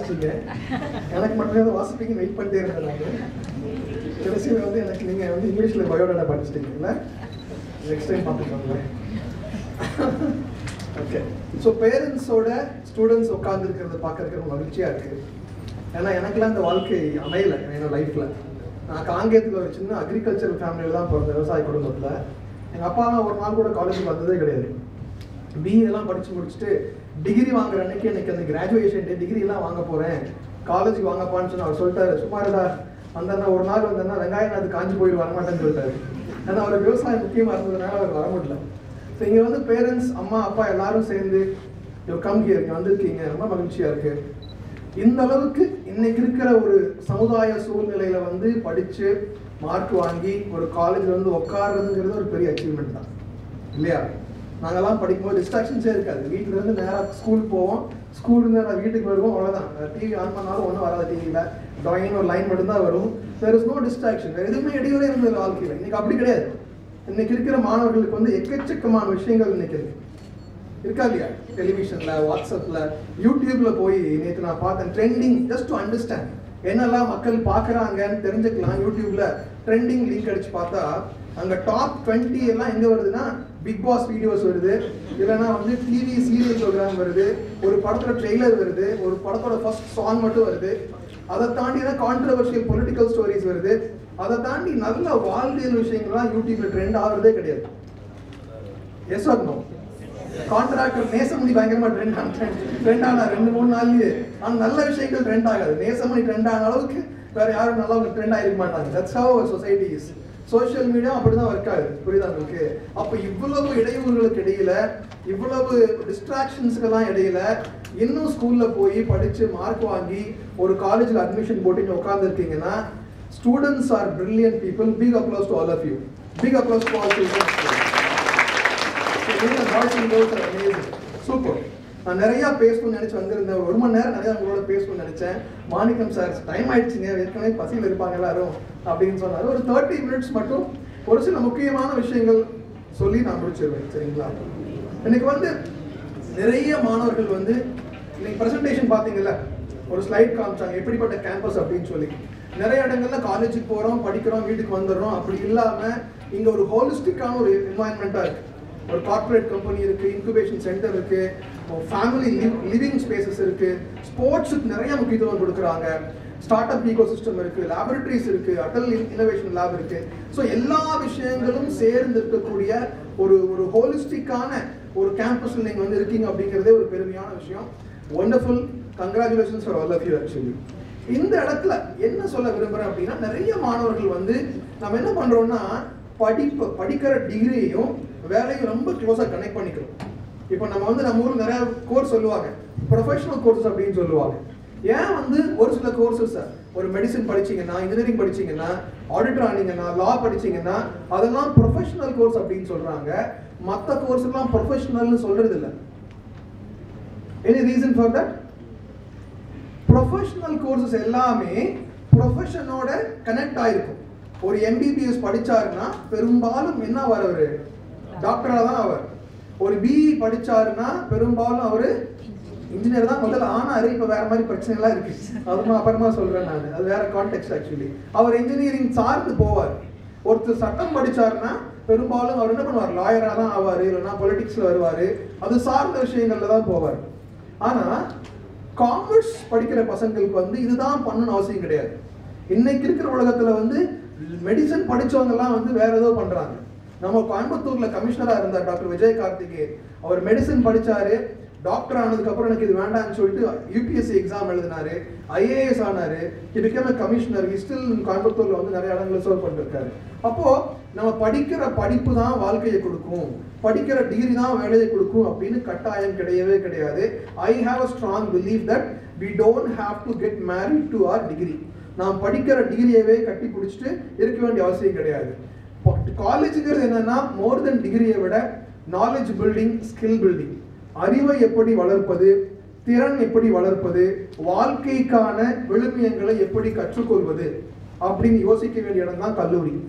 வாசிச்சீங்க எனக்கு மட்டும் ஏதோ வாசிப்பீங்கன்னு வெயிட் பண்ணிட்டே இருந்தேன் நான் கடைசியில் வந்து எனக்கு நீங்கள் வந்து இங்கிலீஷில் பயோடேட்டா படிச்சிட்டீங்கல்ல நெக்ஸ்ட் டைம் பார்த்துக்கோங்களேன் ஓகே ஸோ பேரண்ட்ஸோட ஸ்டூடெண்ட்ஸ் உட்காந்துருக்கிறத பார்க்கறதுக்கு ரொம்ப மகிழ்ச்சியாக இருக்குது ஏன்னா எனக்குலாம் இந்த வாழ்க்கை அமையலை என்னோட லைஃப்பில் நான் காங்கேயத்தில் ஒரு சின்ன அக்ரிகல்ச்சர் ஃபேமிலியில் தான் பிறந்த விவசாய குடும்பத்தில் எங்கள் அப்பா அம்மா ஒரு நாள் கூட காலேஜுக்கு வந்ததே கிடையாது பிஏ எல்லாம் படிச்சு முடிச்சுட்டு டிகிரி வாங்குற அன்னைக்கு எனக்கு அந்த கிராஜுவேஷன் டே டிகிரி எல்லாம் வாங்க போறேன் காலேஜுக்கு வாங்கப்பான்னு சொன்னா அவர் சொல்லிட்டாரு சும்மா இருடா வந்தேன்னா ஒரு நாள் வந்தேன்னா வெங்காயம் அது காஞ்சி போயிட்டு வரமாட்டேன்னு சொல்லிட்டாரு ஏன்னா அவர் விவசாயம் முக்கியமா இருந்ததுனால அவர் வர முடியல ஸோ இங்க வந்து பேரண்ட்ஸ் அம்மா அப்பா எல்லாரும் சேர்ந்து யூ கம் ஹியர் இங்க வந்திருக்கீங்க ரொம்ப மகிழ்ச்சியா இருக்கு இந்த அளவுக்கு இன்னைக்கு இருக்கிற ஒரு சமுதாய சூழ்நிலையில வந்து படிச்சு மார்க் வாங்கி ஒரு காலேஜ்ல வந்து உட்காருறதுங்கிறது ஒரு பெரிய அச்சீவ்மெண்ட் தான் இல்லையா நாங்கெல்லாம் படிக்கும்போது டிஸ்ட்ராக்ஷன்ஸே இருக்காது வீட்ல இருந்து நேராக ஸ்கூல் போவோம் ஸ்கூல் நேராக வீட்டுக்கு வருவோம் அவ்வளோதான் டிவி ஆன் பண்ணாலும் ஒன்றும் வராது டிவியில் ட்ராயிங் ஒரு லைன் மட்டும்தான் வரும் தேர் இஸ் நோ டிஸ்ட்ராக்ஷன் வேறு எதுவுமே இடையிலே இருந்தது வாழ்க்கையில் இன்னைக்கு அப்படி கிடையாது இன்னைக்கு இருக்கிற மாணவர்களுக்கு வந்து எக்கச்சக்கமான விஷயங்கள் இன்னைக்கு இருக்கு இருக்கா இல்லையா டெலிவிஷன்ல வாட்ஸ்அப்ல யூடியூப்ல போய் நேற்று நான் பார்த்தேன் ட்ரெண்டிங் ஜஸ்ட் டு அண்டர்ஸ்டாண்ட் என்னெல்லாம் மக்கள் பார்க்கறாங்கன்னு தெரிஞ்சுக்கலாம் யூடியூப்ல ட்ரெண்டிங் லிங்க் அடிச்சு பார்த்தா அங்க டாப் 20 எல்லாம் எங்க வருதுன்னா பிக் பாஸ் வீடியோஸ் வருது இல்லைன்னா வந்து டிவி சீரியல் ப்ரோக்ராம் வருது ஒரு படத்தோட ட்ரெய்லர் வருது ஒரு படத்தோட ஃபர்ஸ்ட் சாங் மட்டும் வருது அதை தாண்டி தான் கான்ட்ரவர்ஷியல் பொலிட்டிக்கல் ஸ்டோரிஸ் வருது அதை தாண்டி நல்ல வாழ்வியல் விஷயங்கள்லாம் யூடியூப்ல ட்ரெண்ட் ஆகுறதே கிடையாது yes or no contractor Nesamani பயங்கரமா ட்ரெண்ட் ஆன ட்ரெண்ட் ஆனா ரெண்டு மூணு நாள்லயே ஆனா நல்ல விஷயங்கள் ட்ரெண்ட் ஆகாது நேசமணி ட்ரெண்ட் ஆன அளவுக்கு வேற யாரும் நல்லா ட்ரெண்ட் ஆயிருக்க மாட்டாங்க that's how society is social media அப்படிதான் ஒர்க் ஆகுது புரியுதா உங்களுக்கு அப்ப இவ்வளவு இடையூறுகளுக்கு இடையில இவ்வளவு டிஸ்ட்ராக்ஷன்ஸ்க்கெல்லாம் இடையில இன்னும் ஸ்கூல்ல போய் படிச்சு மார்க் வாங்கி ஒரு காலேஜ்ல அட்மிஷன் போட்டு உட்கார்ந்துருக்கீங்கன்னா students are brilliant people big applause to all of you big applause to all childrens super நான் நிறைய பேசணும்னு நினைச்சு வந்திருந்தேன் ஒரு ஒரு மணி நேரம் நிறைய உங்களோட பேசணும்னு நினைச்சேன் மாணிக்கம் சார் டைம் ஆயிடுச்சுங்க ஏற்கனவே பசியில் இருப்பாங்க எல்லாரும் அப்படின்னு சொன்னாரு ஒரு தேர்ட்டி மினிட்ஸ் மட்டும் ஒரு சில முக்கியமான விஷயங்கள் சொல்லி நான் முடிச்சிருவேன் சரிங்களா இன்னைக்கு வந்து நிறைய மாணவர்கள் வந்து இன்னைக்கு பிரசன்டேஷன் பார்த்தீங்கல்ல ஒரு ஸ்லைட் காமிச்சாங்க எப்படிப்பட்ட கேம்பஸ் அப்படின்னு சொல்லி நிறைய இடங்கள்ல காலேஜுக்கு போறோம் படிக்கிறோம் வீட்டுக்கு வந்துடுறோம் அப்படி இல்லாம இங்க ஒரு ஹோலிஸ்டிக்கான ஒரு என்வாயன்மெண்டா இருக்கு ஒரு கார்ப்பரேட் கம்பெனி இருக்கு இன்குபேஷன் சென்டர் இருக்கு ஃபேமிலி லிவிங் ஸ்பேசஸ் இருக்கு ஸ்போர்ட்ஸுக்கு நிறைய முக்கியத்துவம் கொடுக்குறாங்க ஸ்டார்ட் அப் ஈகோ சிஸ்டம் இருக்கு லேபரட்டரிஸ் இருக்கு அட்டல் இன்னோவேஷன் லேப் இருக்கு ஸோ எல்லா விஷயங்களும் சேர்ந்து இருக்கக்கூடிய ஒரு ஒரு ஹோலிஸ்டிக்கான ஒரு கேம்பஸ்ல நீங்க வந்து இருக்கீங்க அப்படிங்கிறதே ஒரு பெருமையான விஷயம் wonderful congratulations for all of you actually இந்த இடத்துல என்ன சொல்ல விரும்புறேன் அப்படின்னா நிறைய மாணவர்கள் வந்து நம்ம என்ன பண்றோம்னா படிப்பு படிக்கிற டிகிரியையும் வேலையும் ரொம்ப க்ளோஸா கனெக்ட் பண்ணிக்கிறோம் இப்போ நம்ம வந்து நம்ம ஊர்ல நிறைய கோர்ஸ் சொல்லுவாங்க ப்ரொஃபஷனல் கோர்சஸ் அப்படின்னு சொல்லுவாங்க ஏன் வந்து ஒரு சில கோர்சஸ் ஒரு மெடிசன் படிச்சீங்கன்னா இன்ஜினியரிங் படிச்சீங்கன்னா ஆடிட்டர் ஆனீங்கன்னா லா படிச்சீங்கன்னா அதெல்லாம் ப்ரொஃபஷனல் கோர்ஸ் அப்படின்னு சொல்றாங்க மற்ற கோர்ஸ் எல்லாம் ப்ரொஃபஷனல்னு சொல்றது இல்லை any reason for that professional courses எல்லாமே ப்ரொஃபஷனோட கனெக்ட் ஆயிருக்கும் ஒரு எம்பிபிஎஸ் படிச்சாருன்னா பெரும்பாலும் என்ன அவர் அவரு டாக்டரா தான் அவர் ஒரு பிஇ படிச்சாருன்னா பெரும்பாலும் அவரு இன்ஜினியர் தான் முதல்ல ஆனாரு இப்ப வேற மாதிரி பிரச்சனை எல்லாம் இருக்கு அதுமா அப்புறமா சொல்றேன் நான் அது வேற கான்டெக்ட் ஆக்சுவலி அவர் இன்ஜினியரிங் சார்ந்து போவார் ஒருத்தர் சட்டம் படிச்சாருன்னா பெரும்பாலும் அவர் என்ன பண்ணுவார் லாயரா தான் ஆவாரு இல்லைன்னா பொலிட்டிக்ஸ்ல வருவாரு அது சார்ந்த விஷயங்கள்ல தான் போவார் ஆனா காமர்ஸ் படிக்கிற பசங்களுக்கு வந்து இதுதான் பண்ணணும்னு அவசியம் கிடையாது இன்னைக்கு இருக்கிற உலகத்துல வந்து மெடிசன் படிச்சவங்க எல்லாம் வந்து வேற ஏதோ பண்றாங்க நம்ம கோயம்புத்தூர்ல கமிஷனரா இருந்தார் டாக்டர் விஜய் கார்த்திகே அவர் மெடிசன் படிச்சாரு டாக்டர் ஆனதுக்கு அப்புறம் எனக்கு இது வேண்டாம்னு சொல்லிட்டு யூபிஎஸ்சி எக்ஸாம் எழுதினாரு ஐஏஎஸ் ஆனாரு he became a commissioner still கோயம்புத்தூர்ல வந்து நிறைய இடங்களை சர்வ் பண்ணிருக்காரு அப்போ நம்ம படிக்கிற படிப்பு தான் வாழ்க்கையை கொடுக்கும் படிக்கிற டிகிரி தான் வேலையை கொடுக்கும் அப்படின்னு கட்டாயம் கிடையவே கிடையாது I have a strong believe that we don't have to get married to or degree நாம் படிக்கிற டிகிரியவே கட்டி பிடிச்சிட்டு இருக்க வேண்டிய அவசியம் கிடையாது காலேஜுங்கிறது என்னன்னா மோர் தென் டிகிரியை விட நாலேஜ் பில்டிங் ஸ்கில் பில்டிங் அறிவை எப்படி வளர்ப்பது திறன் எப்படி வளர்ப்பது வாழ்க்கைக்கான விழுமியங்களை எப்படி கற்றுக்கொள்வது அப்படின்னு யோசிக்க வேண்டிய இடம் தான் கல்லூரி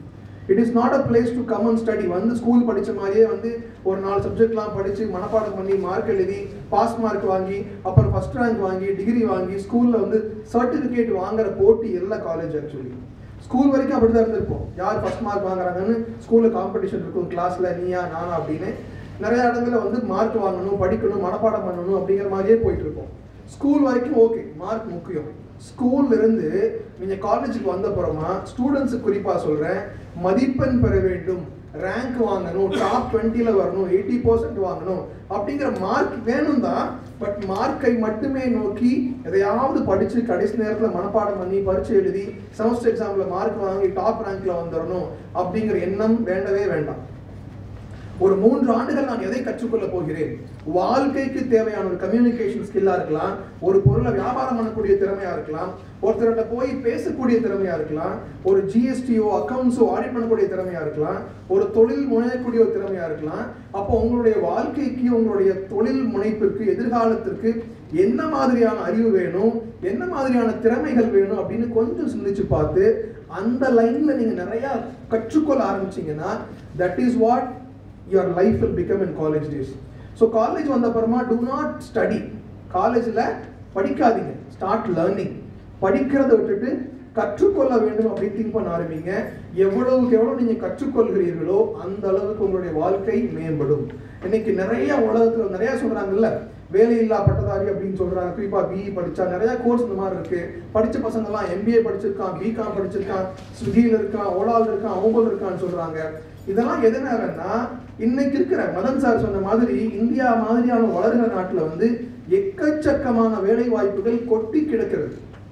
it is not a place to come and study வந்து ஸ்கூல் படிச்ச மாதிரியே வந்து ஒரு நாலு சப்ஜெக்ட்லாம் படிச்சு மனப்பாடம் பண்ணி மார்க் எழுதி பாஸ் மார்க் வாங்கி அப்புறம் ஃபர்ஸ்ட் ரேங்க் வாங்கி டிகிரி வாங்கி ஸ்கூல்ல வந்து சர்டிஃபிகேட் வாங்குற போட்டி எல்லா காலேஜ் ஆக்சுவலி ஸ்கூல் வரைக்கும் அப்படி தான் இருந்திருப்போம் யார் ஃபர்ஸ்ட் மார்க் வாங்குறாங்கன்னு ஸ்கூலில் காம்படிஷன் இருக்கும் கிளாஸ்ல நீயா நானா அப்படின்னு நிறைய இடங்கள்ல வந்து மார்க் வாங்கணும் படிக்கணும் மனப்பாடம் பண்ணணும் அப்படிங்கிற மாதிரியே போயிட்டு இருக்கோம் ஸ்கூல் வரைக்கும் ஓகே மார்க் முக்கியம் ஸ்கூல்ல இருந்து நீங்க காலேஜுக்கு வந்த அப்புறமா ஸ்டூடெண்ட்ஸுக்கு குறிப்பா சொல்றேன் மதிப்பெண் பெற வேண்டும் ரேங்க் வாங்கணும் டாப் டுவெண்ட்டில வரணும் எயிட்டி பர்சன்ட் வாங்கணும் அப்படிங்கிற மார்க் வேணும் தான் பட் மார்க்கை மட்டுமே நோக்கி எதையாவது படிச்சு கடைசி நேரத்துல மனப்பாடம் பண்ணி பரீட்சை எழுதி செமஸ்டர் எக்ஸாம்ல மார்க் வாங்கி டாப் ரேங்க்ல வந்துடணும் அப்படிங்கிற எண்ணம் வேண்டவே வேண்டாம் ஒரு மூன்று ஆண்டுகள் நான் எதை கற்றுக்கொள்ள போகிறேன் வாழ்க்கைக்கு தேவையான ஒரு கம்யூனிகேஷன் ஸ்கில்லா இருக்கலாம் ஒரு பொருளை வியாபாரம் பண்ணக்கூடிய திறமையா இருக்கலாம் ஒருத்தர்கிட்ட போய் பேசக்கூடிய திறமையா இருக்கலாம் ஒரு ஜிஎஸ்டிஓ அக்கவுண்ட்ஸோ ஆடிட் பண்ணக்கூடிய திறமையா இருக்கலாம் ஒரு தொழில் முனையக்கூடிய ஒரு திறமையா இருக்கலாம் அப்போ உங்களுடைய வாழ்க்கைக்கு உங்களுடைய தொழில் முனைப்பிற்கு எதிர்காலத்திற்கு என்ன மாதிரியான அறிவு வேணும் என்ன மாதிரியான திறமைகள் வேணும் அப்படின்னு கொஞ்சம் சிந்திச்சு பார்த்து அந்த லைன்ல நீங்க நிறைய கற்றுக்கொள்ள ஆரம்பிச்சீங்கன்னா that is what your life will become in college days so college வந்த அப்புறமா டூ நாட் ஸ்டடி காலேஜில் படிக்காதீங்க ஸ்டார்ட் லேர்னிங் படிக்கிறத விட்டுட்டு கற்றுக்கொள்ள வேண்டும் அப்படின்னு திங்க் பண்ண ஆரம்பிங்க எவ்வளவுக்கு எவ்வளவு நீங்க கற்றுக்கொள்கிறீர்களோ அந்த அளவுக்கு உங்களுடைய வாழ்க்கை மேம்படும் இன்னைக்கு நிறைய உலகத்துல நிறைய சொல்றாங்கல்ல வேலையில்லா பட்டதாரி அப்படின்னு சொல்றாங்க குறிப்பா பிஇ படிச்சா நிறைய கோர்ஸ் இந்த மாதிரி இருக்கு படிச்ச பசங்க எல்லாம் எம்பிஏ படிச்சிருக்கான் பிகாம் படிச்சிருக்கான் ஸ்விக்கியில் இருக்கான் ஓலாவில் இருக்கான் ஓங்கோல் இருக்கான்னு சொல்றாங்க இதெல்லாம் எதனாலன்னா இன்னைக்கு இருக்கிற மதன் சார் சொன்ன மாதிரி இந்தியா மாதிரியான வளர்கிற நாட்டுல வந்து எக்கச்சக்கமான வேலை வாய்ப்புகள் கொட்டி கிடக்கிறது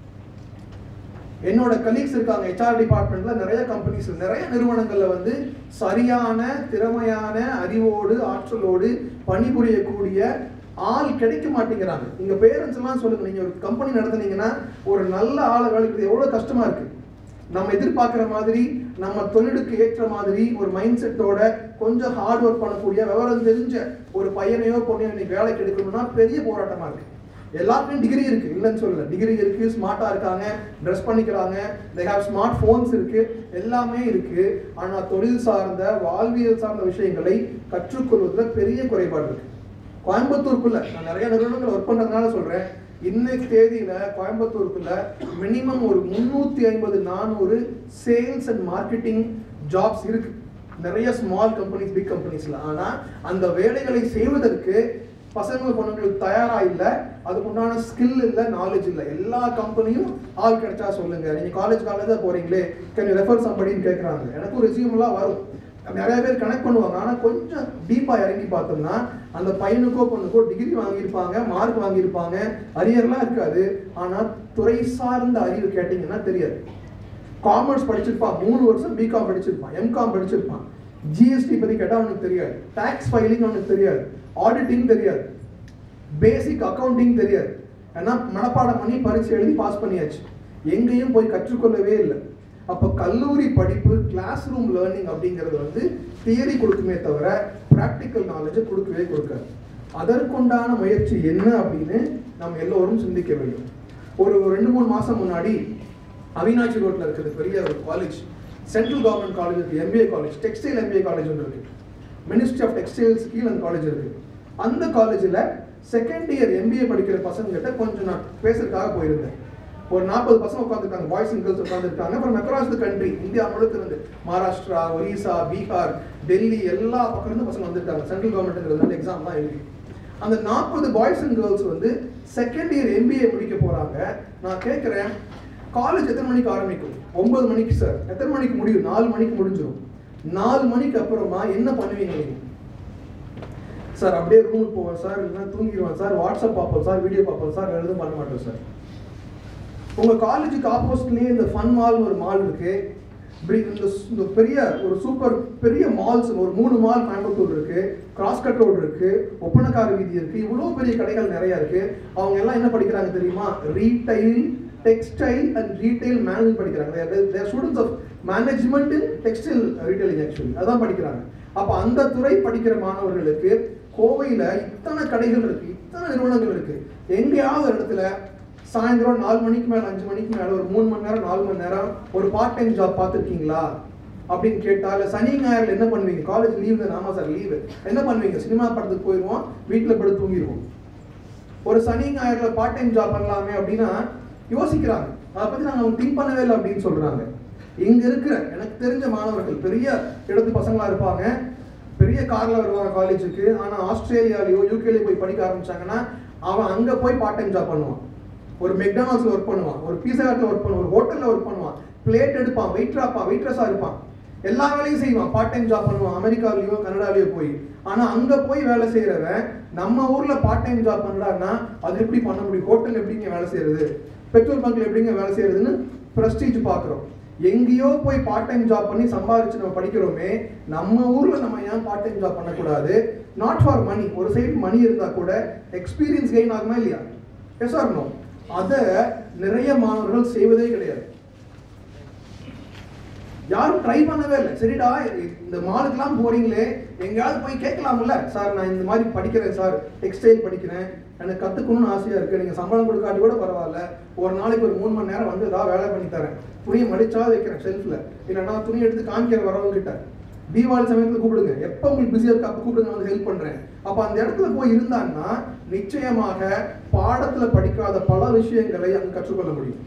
என்னோட கலீக்ஸ் இருக்காங்க ஹெச்ஆர் டிபார்ட்மெண்ட்ல நிறைய கம்பெனிஸ் நிறைய நிறுவனங்கள்ல வந்து சரியான திறமையான அறிவோடு ஆற்றலோடு பணிபுரியக்கூடிய ஆள் கிடைக்க மாட்டேங்கிறாங்க உங்க பேரண்ட்ஸ் எல்லாம் சொல்லுங்க நீங்க ஒரு கம்பெனி நடத்துனீங்கன்னா ஒரு நல்ல ஆளை வேலைக்கு எவ்வளவு கஷ்டமா இருக்கு நம்ம எதிர்பார்க்குற மாதிரி நம்ம தொழிலுக்கு ஏற்ற மாதிரி ஒரு மைண்ட் செட்டோட கொஞ்சம் ஹார்ட் ஒர்க் பண்ணக்கூடிய விவரம் தெரிஞ்ச ஒரு பையனையோ பொண்ணையோ இன்னைக்கு வேலைக்கு எடுக்கணும்னா பெரிய போராட்டமா இருக்கு எல்லாருக்கும் டிகிரி இருக்கு இல்லைன்னு சொல்லல டிகிரி இருக்கு ஸ்மார்ட்டா இருக்காங்க ட்ரெஸ் பண்ணிக்கிறாங்க தே ஹேவ் ஸ்மார்ட் ஃபோன்ஸ் இருக்கு எல்லாமே இருக்கு ஆனா தொழில் சார்ந்த வாழ்வியல் சார்ந்த விஷயங்களை கற்றுக்கொள்வதில் பெரிய குறைபாடு இருக்கு கோயம்புத்தூருக்குள்ள நான் நிறைய நிறுவனங்கள் ஒர்க் பண்றதுனால சொல்றேன் இன்னைக்கு தேதியில கோயம்புத்தூருக்குள்ள மினிமம் ஒரு முன்னூத்தி ஐம்பது நானூறு சேல்ஸ் அண்ட் மார்க்கெட்டிங் ஜாப்ஸ் இருக்கு நிறைய ஸ்மால் கம்பெனிஸ் பிக் கம்பெனிஸ்ல ஆனா அந்த வேலைகளை செய்வதற்கு பசங்க பொண்ணுங்களுக்கு தயாரா இல்ல அதுக்கு உண்டான ஸ்கில் இல்ல நாலேஜ் இல்ல எல்லா கம்பெனியும் ஆள் கிடைச்சா சொல்லுங்க நீங்க காலேஜ் காலேஜ் போறீங்களே கேன் ரெஃபர் சம்படின்னு கேட்கறாங்க எனக்கும் ரெசியூம் எல்லாம் வரும் நிறைய பேர் கனெக்ட் பண்ணுவாங்க ஆனா கொஞ்சம் டீப்பா இறங்கி பார்த்தோம்னா அந்த பையனுக்கோ பொண்ணுக்கோ டிகிரி வாங்கியிருப்பாங்க மார்க் வாங்கியிருப்பாங்க அரியர்லாம் இருக்காது ஆனா துறை சார்ந்த அறிவு கேட்டீங்கன்னா தெரியாது காமர்ஸ் படிச்சிருப்பான் மூணு வருஷம் பிகாம் படிச்சிருப்பான் எம்காம் படிச்சிருப்பான் ஜிஎஸ்டி பத்தி கேட்டா அவனுக்கு தெரியாது டாக்ஸ் ஃபைலிங் அவனுக்கு தெரியாது ஆடிட்டிங் தெரியாது பேசிக் அக்கவுண்டிங் தெரியாது ஏன்னா மனப்பாடம் பண்ணி பரீட்சை எழுதி பாஸ் பண்ணியாச்சு எங்கேயும் போய் கற்றுக்கொள்ளவே இல்லை அப்போ கல்லூரி படிப்பு கிளாஸ் ரூம் லேர்னிங் அப்படிங்கிறது வந்து தியரி கொடுக்குமே தவிர ப்ராக்டிக்கல் நாலேஜை கொடுக்கவே கொடுக்காது அதற்குண்டான முயற்சி என்ன அப்படின்னு நாம் எல்லோரும் சிந்திக்க வேண்டும் ஒரு ஒரு ரெண்டு மூணு மாசம் முன்னாடி அவினாட்சி ரோட்ல இருக்கிற பெரிய ஒரு காலேஜ் சென்ட்ரல் கவர்மெண்ட் காலேஜ் இருக்கு MBA college textile MBA college ஒன்று இருக்கு மினிஸ்ட்ரி ஆஃப் டெக்ஸ்டைல்ஸ் கீழே அந்த காலேஜ் இருக்கு அந்த காலேஜில் செகண்ட் இயர் எம்பிஏ படிக்கிற பசங்க கிட்ட கொஞ்சம் நான் பேசுறதுக்காக போயிருந்தேன் ஒரு நாற்பது பசங்க உட்காந்துருக்காங்க பாய்ஸ் அண்ட் கேர்ள்ஸ் உட்காந்துருக்காங்க அப்புறம் அக்ராஸ் த கண்ட்ரி இந்தியா முழுக்க இருந்து மகாராஷ்டிரா ஒரிசா பீகார் டெல்லி எல்லா பக்கம் இருந்து பசங்க வந்திருக்காங்க சென்ட்ரல் கவர்மெண்ட்ங்கிறதுனால எக்ஸாம் தான் எழுதி அந்த நாற்பது பாய்ஸ் அண்ட் கேர்ள்ஸ் வந்து செகண்ட் இயர் எம்பிஏ முடிக்க போறாங்க நான் கேட்குறேன் காலேஜ் எத்தனை மணிக்கு ஆரம்பிக்கும் ஒன்பது மணிக்கு சார் எத்தனை மணிக்கு முடியும் நாலு மணிக்கு முடிஞ்சிடும் நாலு மணிக்கு அப்புறமா என்ன பண்ணுவீங்க நீங்க சார் அப்படியே ரூமுக்கு போவேன் சார் இல்லைன்னா தூங்கிடுவேன் சார் வாட்ஸ்அப் பார்ப்போம் சார் வீடியோ பார்ப்போம் சார் வேறு எதுவும் பண்ண மாட்டோம் சார் உங்க காலேஜுக்கு ஆப்போசிட்லயே இந்த ஃபன் மால்னு ஒரு மால் இருக்கு இப்படி இந்த சு- இந்த பெரிய ஒரு சூப்பர் பெரிய மால்ஸ் ஒரு மூணு மால் கோயம்புத்தூர் இருக்கு கிராஸ் கட் ரோடு இருக்கு ஒப்பனக்கார வீதி இருக்கு இவ்வளோ பெரிய கடைகள் நிறைய இருக்கு அவங்க எல்லாம் என்ன படிக்கிறாங்க தெரியுமா retail textile and retail manage படிக்கிறாங்க students of management in textile retailing actually அதான் படிக்கிறாங்க அப்போ அந்த துறை படிக்கிற மாணவர்களுக்கு கோவையில இத்தனை கடைகள் இருக்கு இத்தனை நிறுவனங்கள் இருக்கு எங்கேயாவது ஒரு இடத்துல சாயந்தரம் நாலு மணிக்கு மேல அஞ்சு மணிக்கு மேல ஒரு மூணு மணி நேரம் நாலு மணி நேரம் ஒரு பார்ட் டைம் ஜாப் பார்த்துருக்கீங்களா அப்படின்னு கேட்டா இல்ல சனி ஞாயிறுல என்ன பண்ணுவீங்க காலேஜ் லீவ் தான் ஆமா சார் லீவு என்ன பண்ணுவீங்க சினிமா படத்துக்கு போயிடுவோம் வீட்டில் படுத்து தூங்கிடுவோம் ஒரு சனி ஞாயிறுல பார்ட் டைம் ஜாப் பண்ணலாமே அப்படின்னா யோசிக்கிறாங்க அதை பத்தி நாங்க அவங்க திங்க் பண்ணவே இல்லை அப்படின்னு சொல்றாங்க இங்க இருக்கிற எனக்கு தெரிஞ்ச மாணவர்கள் பெரிய இடத்து பசங்களா இருப்பாங்க பெரிய கார்ல வருவாங்க காலேஜுக்கு ஆனா ஆஸ்திரேலியாலயோ யூகேலயோ போய் படிக்க ஆரம்பிச்சாங்கன்னா அவன் அங்க போய் பார்ட் டைம் ஜாப் பண்ணுவான் ஒரு மெக்டானல்ஸ்ல ஒர்க் பண்ணுவான் ஒரு பீஸா ஹட்ல ஒர்க் பண்ணுவான் ஒரு ஹோட்டல்ல ஒர்க் பண்ணுவான் பிளேட் எடுப்பான் வெயிட்ராப்பா வெயிட்ரஸா இருப்பான் எல்லா வேலையும் செய்வான் பார்ட் டைம் ஜாப் பண்ணுவான் அமெரிக்காவிலயோ கனடாலயோ போய் ஆனா அங்க போய் வேலை செய்யறவன் நம்ம ஊர்ல பார்ட் டைம் ஜாப் பண்றான்னா அது எப்படி பண்ண முடியும் ஹோட்டல் எப்படிங்க வேலை செய்யறது பெட்ரோல் பங்க்ல எப்படிங்க வேலை செய்யறதுன்னு பிரஸ்டீஜ் பாக்குறோம் எங்கேயோ போய் பார்ட் டைம் ஜாப் பண்ணி சம்பாதிச்சு நம்ம படிக்கிறோமே நம்ம ஊர்ல நம்ம ஏன் பார்ட் டைம் ஜாப் பண்ணக்கூடாது நாட் ஃபார் மணி ஒரு சைடு மணி இருந்தா கூட எக்ஸ்பீரியன்ஸ் கெயின் ஆகுமா இல்லையா எஸ் ஆர் நோ அதை நிறைய மாணவர்கள் செய்வதே கிடையாது யாரும் ட்ரை பண்ணவே இல்லை சரிடா இந்த மாலுக்கெல்லாம் போறீங்களே எங்கேயாவது போய் கேட்கலாம்ல சார் நான் இந்த மாதிரி படிக்கிறேன் சார் டெக்ஸ்டைல் படிக்கிறேன் எனக்கு கத்துக்கணும்னு ஆசையா இருக்கு நீங்க சம்பளம் கொடுக்காட்டி கூட பரவாயில்ல ஒரு நாளைக்கு ஒரு மூணு மணி நேரம் வந்து ஏதாவது வேலை பண்ணி தரேன் துணியை மடிச்சா வைக்கிறேன் ஷெல்ஃப்ல இல்லைன்னா துணி எடுத்து காமிக்கிற வரவங்க கிட்ட தீபாவளி சமயத்துல கூப்பிடுங்க எப்போ உங்களுக்கு பிஸியா இருக்கு அப்போ கூப்பிடுங்க நான் வந்து ஹெல்ப் பண்றேன் அப்ப அந்த இடத்துல போய் இருந்தாங்கன்னா நிச்சயமாக பாடத்துல படிக்காத பல விஷயங்களை அங்க கற்றுக்கொள்ள முடியும்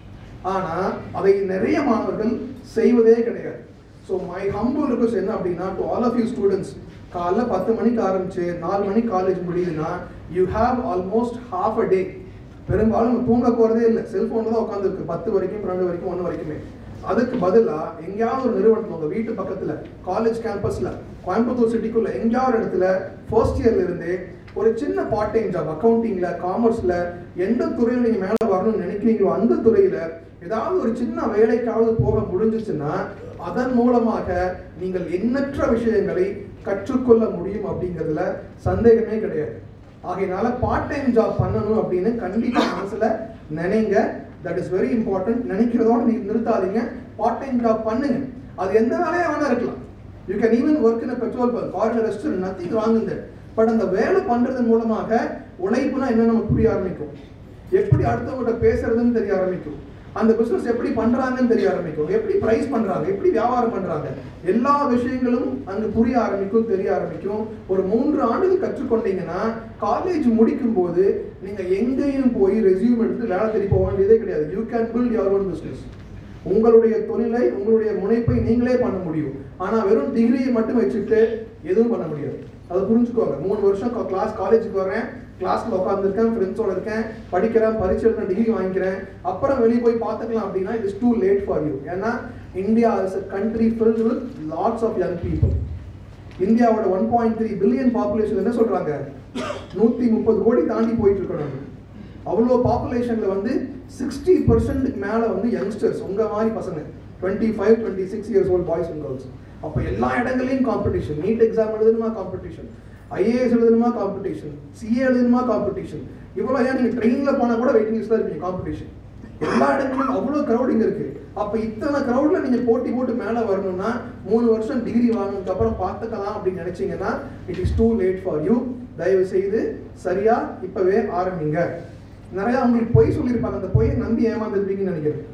ஆனா அதை நிறைய மாணவர்கள் செய்வதே கிடையாது ஸோ மை ஹம்பிள் ரிக்வஸ்ட் என்ன அப்படின்னா to all of you students காலைல பத்து மணிக்கு ஆரம்பிச்சு நாலு மணிக்கு காலேஜ் முடியுதுன்னா you have almost half a day பெரும்பாலும் நம்ம தூங்க போறதே இல்லை செல்போன்ல தான் உட்காந்துருக்கு பத்து வரைக்கும் பன்னெண்டு வரைக்கும் ஒன்று வரைக்குமே அதுக்கு பதிலா எங்கேயாவது ஒரு நிறுவனத்துல உங்க வீட்டு பக்கத்துல காலேஜ் கேம்பஸ்ல கோயம்புத்தூர் சிட்டிக்குள்ள எங்கேயாவது ஒரு இடத்துல ஃபர்ஸ்ட் இயர்ல இருந்தே ஒரு சின்ன பார்ட் டைம் ஜாப் அக்கௌண்டிங்ல காமர்ஸ்ல எந்த துறையில நீங்க மேல வரணும்னு நினைக்கிறீங்களோ அந்த துறையில ஏதாவது ஒரு சின்ன வேலைக்காவது போக முடிஞ்சிச்சுன்னா அதன் மூலமாக நீங்கள் எண்ணற்ற விஷயங்களை கற்றுக்கொள்ள முடியும் அப்படிங்கிறதுல சந்தேகமே கிடையாது ஆகையினால பார்ட் டைம் ஜாப் பண்ணணும் அப்படின்னு கண்டிப்பா மனசுல நினைங்க தட் இஸ் வெரி இம்பார்ட்டன்ட் நினைக்கிறதோட நீங்க நிறுத்தாதீங்க பார்ட் டைம் ஜாப் பண்ணுங்க அது எந்த வேலையா வேணா இருக்கலாம் you can even work in petrol bunk or in restaurant nothing wrong இந்த பட் அந்த வேலை பண்றதன் மூலமாக உழைப்புனா என்ன நமக்கு புரிய ஆரம்பிக்கும் எப்படி அடுத்தவங்ககிட்ட பேசுறதுன்னு தெரிய ஆரம்பிக்கும் அந்த பிசினஸ் எப்படி பண்றாங்கன்னு தெரிய ஆரம்பிக்கும் எப்படி பிரைஸ் பண்றாங்க எப்படி வியாபாரம் பண்றாங்க எல்லா விஷயங்களும் அங்க புரிய ஆரம்பிக்கும் தெரிய ஆரம்பிக்கும் ஒரு மூன்று ஆண்டுகள் கற்றுக்கொண்டீங்கன்னா காலேஜ் முடிக்கும் போது நீங்க எங்கேயும் போய் ரெசியூம் எடுத்து வேலை தேடி போக வேண்டியதே கிடையாது you can build your own business உங்களுடைய தொழிலை உங்களுடைய முனைப்பை நீங்களே பண்ண முடியும் ஆனா வெறும் டிகிரியை மட்டும் வச்சுட்டு எதுவும் பண்ண முடியாது அதை புரிஞ்சுக்கோங்க மூணு வருஷம் கிளாஸ் காலேஜுக்கு வரேன் கிளாஸ்ல உட்காந்துருக்கேன் ஃப்ரெண்ட்ஸோட இருக்கேன் படிக்கிறேன் பரீட்சை எழுதுறேன் டிகிரி வாங்கிக்கிறேன் அப்புறம் வெளியே போய் பார்த்துக்கலாம் அப்படின்னா it is too late for you ஏன்னா India is a country filled with lots of young people இந்தியாவோட one point three billion population என்ன சொல்றாங்க நூத்தி முப்பது கோடி தாண்டி போயிட்டு இருக்கோம் நம்ம அவ்வளோ பாப்புலேஷன்ல வந்து சிக்ஸ்டி பர்சன்ட்டுக்கு மேல வந்து யங்ஸ்டர்ஸ் உங்க மாதிரி பசங்க twenty five twenty six years old boys and girls அப்போ எல்லா இடங்களையும் காம்படிஷன் நீட் எக்ஸாம் எழுதணுமா காம்படிஷன் ஐஏஎஸ் எழுதணுமா காம்படிஷன் சிஏ எழுதணுமா காம்படிஷன் இவ்வளோ ஏன் நீங்கள் ட்ரெயினில் போனால் கூட வெயிட்டிங் லிஸ்ட் தான் இருப்பீங்க காம்படிஷன் எல்லா இடங்களிலும் அவ்வளோ க்ரௌடிங் இருக்கு அப்போ இத்தனை க்ரௌடில் நீங்கள் போட்டி போட்டு மேலே வரணும்னா மூணு வருஷம் டிகிரி வாங்கினதுக்கு அப்புறம் பார்த்துக்கலாம் அப்படின்னு நினைச்சீங்கன்னா it is too late for you தயவு செய்து சரியா இப்பவே ஆரம்பிங்க நிறைய அவங்களுக்கு பொய் சொல்லியிருப்பாங்க அந்த பொய்யை நம்பி ஏமாந்துருப்பீங்கன்னு நினைக்கிறேன்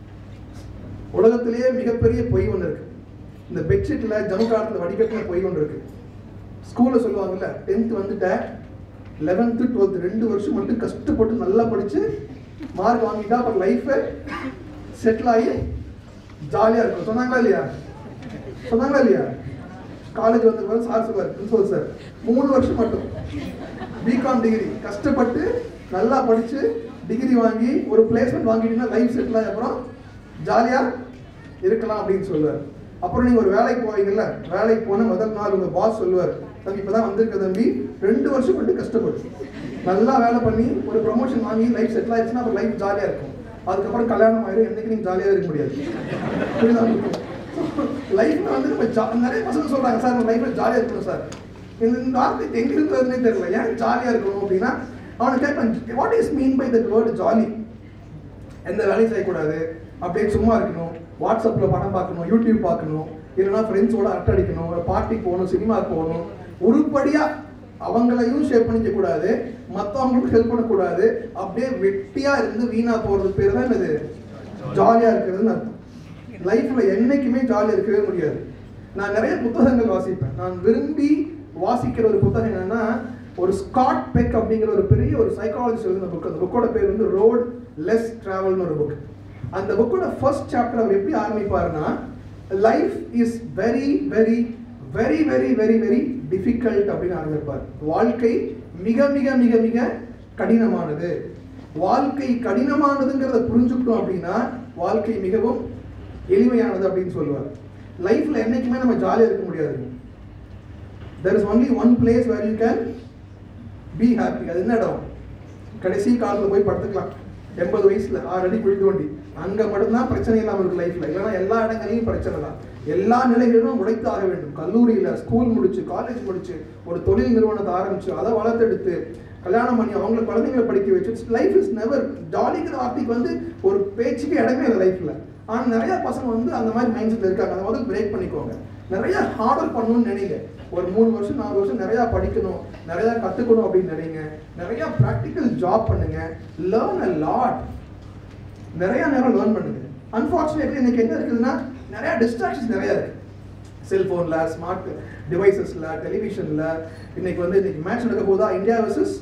உலகத்திலேயே மிகப்பெரிய பொய் ஒன்று இருக்கு இந்த பெட்ஷீட்ல ஜமுகாரத்தில் வடிகட்டின பொய் ஒன்று இருக்கு ஸ்கூல்ல சொல்லுவாங்கல்ல டென்த் வந்துட்டேன் லெவன்த்து டுவெல்த் ரெண்டு வருஷம் மட்டும் கஷ்டப்பட்டு நல்லா படிச்சு மார்க் வாங்கிட்டா அப்புறம் லைஃப் செட்டில் ஆகி ஜாலியா இருக்கும் சொன்னாங்களா இல்லையா சொன்னாங்களா இல்லையா காலேஜ் வந்து சார் சொல்லுவார் பிரின்சிபல் சார் மூணு வருஷம் மட்டும் பிகாம் டிகிரி கஷ்டப்பட்டு நல்லா படிச்சு டிகிரி வாங்கி ஒரு பிளேஸ்மெண்ட் வாங்கிட்டீங்கன்னா லைஃப் செட்டில் ஆகி அப்புறம் ஜாலியா இருக்கலாம் அப்படின்னு சொல்லுவார் அப்புறம் நீங்க ஒரு வேலைக்கு போவீங்கல்ல வேலைக்கு போன முதல் நாள் உங்க பாஸ் சொல்லுவார் தம்பி இப்பதான் வந்திருக்க தம்பி ரெண்டு வருஷம் மட்டும் கஷ்டப்படு நல்லா வேலை பண்ணி ஒரு ப்ரொமோஷன் வாங்கி லைஃப் செட்டில் ஆயிடுச்சுன்னா அப்புறம் லைஃப் ஜாலியா இருக்கும் அதுக்கப்புறம் கல்யாணம் ஆயிடும் என்னைக்கு நீங்க ஜாலியாக இருக்க முடியாது புரியுதா லைஃப்ல வந்து நம்ம ஜா- நிறைய பசங்க சொல்றாங்க சார் நம்ம லைஃப்ல ஜாலியா இருக்கணும் சார் இந்த இந்த வார்த்தை எங்க இருந்ததுன்னே தெரியல ஏன் ஜாலியா இருக்கணும் அப்படின்னா அவனை கேட்பேன் what is mean by that word jolly எந்த வேலையும் செய்யக்கூடாது அப்படியே சும்மா இருக்கணும் வாட்ஸ்அப்ல படம் பார்க்கணும் யூடியூப் பார்க்கணும் இல்லைன்னா ஃப்ரெண்ட்ஸோட அரட்டை அடிக்கணும் ஒரு பார்ட்டிக்கு போகணும் சினிமாக்கு போகணும் உருப்படியா அவங்களையும் ஷேப் பண்ணிக்க கூடாது மற்றவங்களுக்கும் ஹெல்ப் பண்ணக்கூடாது அப்படியே வெட்டியா இருந்து வீணா போறது பேர் தான் என்னது ஜாலியா இருக்கிறதுன்னு அர்த்தம் லைஃப்ல என்னைக்குமே ஜாலியாக இருக்கவே முடியாது நான் நிறைய புத்தகங்கள் வாசிப்பேன் நான் விரும்பி வாசிக்கிற ஒரு புத்தகம் என்னன்னா ஒரு ஸ்காட் பெக் அப்படிங்கிற ஒரு பெரிய ஒரு சைக்காலஜிஸ்ட் எழுதின புக் அந்த புக்கோட பேர் வந்து ரோட் லெஸ் டிராவல்னு ஒரு புக் அந்த புக்கோட ஃபர்ஸ்ட் சாப்டர் அவர் எப்படி ஆரம்பிப்பாருன்னா life is very very very very very very difficult அப்படின்னு ஆரம்பிப்பார் வாழ்க்கை மிக மிக மிக மிக கடினமானது வாழ்க்கை கடினமானதுங்கிறத புரிஞ்சுக்கிட்டோம் அப்படின்னா வாழ்க்கை மிகவும் எளிமையானது அப்படின்னு சொல்லுவார் லைஃப்ல என்னைக்குமே நம்ம ஜாலியாக இருக்க முடியாது there is only one place where you can be happy அது என்ன இடம் கடைசி காலத்தில் போய் படுத்துக்கலாம் எண்பது வயசுல ஆறு அடி குழி தோண்டி அங்க மட்டும்தான் பிரச்சனை இல்லாம இருக்கு லைஃப்ல இல்லைன்னா எல்லா இடங்களையும் பிரச்சனை தான் எல்லா நிலைகளிலும் உழைத்து ஆக வேண்டும் கல்லூரியில ஸ்கூல் முடிச்சு காலேஜ் முடிச்சு ஒரு தொழில் நிறுவனத்தை ஆரம்பிச்சு அதை வளர்த்தெடுத்து கல்யாணம் பண்ணி அவங்கள குழந்தைங்களை படிக்க வச்சு லைஃப் இஸ் நெவர் ஜாலிங்கிற வார்த்தைக்கு வந்து ஒரு பேச்சுக்கு இடமே இல்லை லைஃப்ல ஆனா நிறைய பசங்க வந்து அந்த மாதிரி மைண்ட் செட்ல இருக்காங்க அதை வந்து பிரேக் பண்ணிக்கோங்க நிறைய ஹார்டர் பண்ணணும்னு நினைங்க ஒரு மூணு வருஷம் நாலு வருஷம் நிறைய படிக்கணும் நிறைய கத்துக்கணும் அப்படின்னு நினைங்க நிறைய ப்ராக்டிக்கல் ஜாப் பண்ணுங்க லேர்ன் அ லாட் நிறைய நேரம் லேர்ன் பண்ணுங்க அன்பார்ச்சுனேட்லி இன்னைக்கு என்ன இருக்குதுன்னா நிறைய டிஸ்ட்ராக்ஷன்ஸ் நிறைய இருக்கு செல்போன்ல ஸ்மார்ட் டிவைசஸ்ல டெலிவிஷன்ல இன்னைக்கு வந்து இன்னைக்கு மேட்ச் நடக்க போதா இந்தியா வர்சஸ்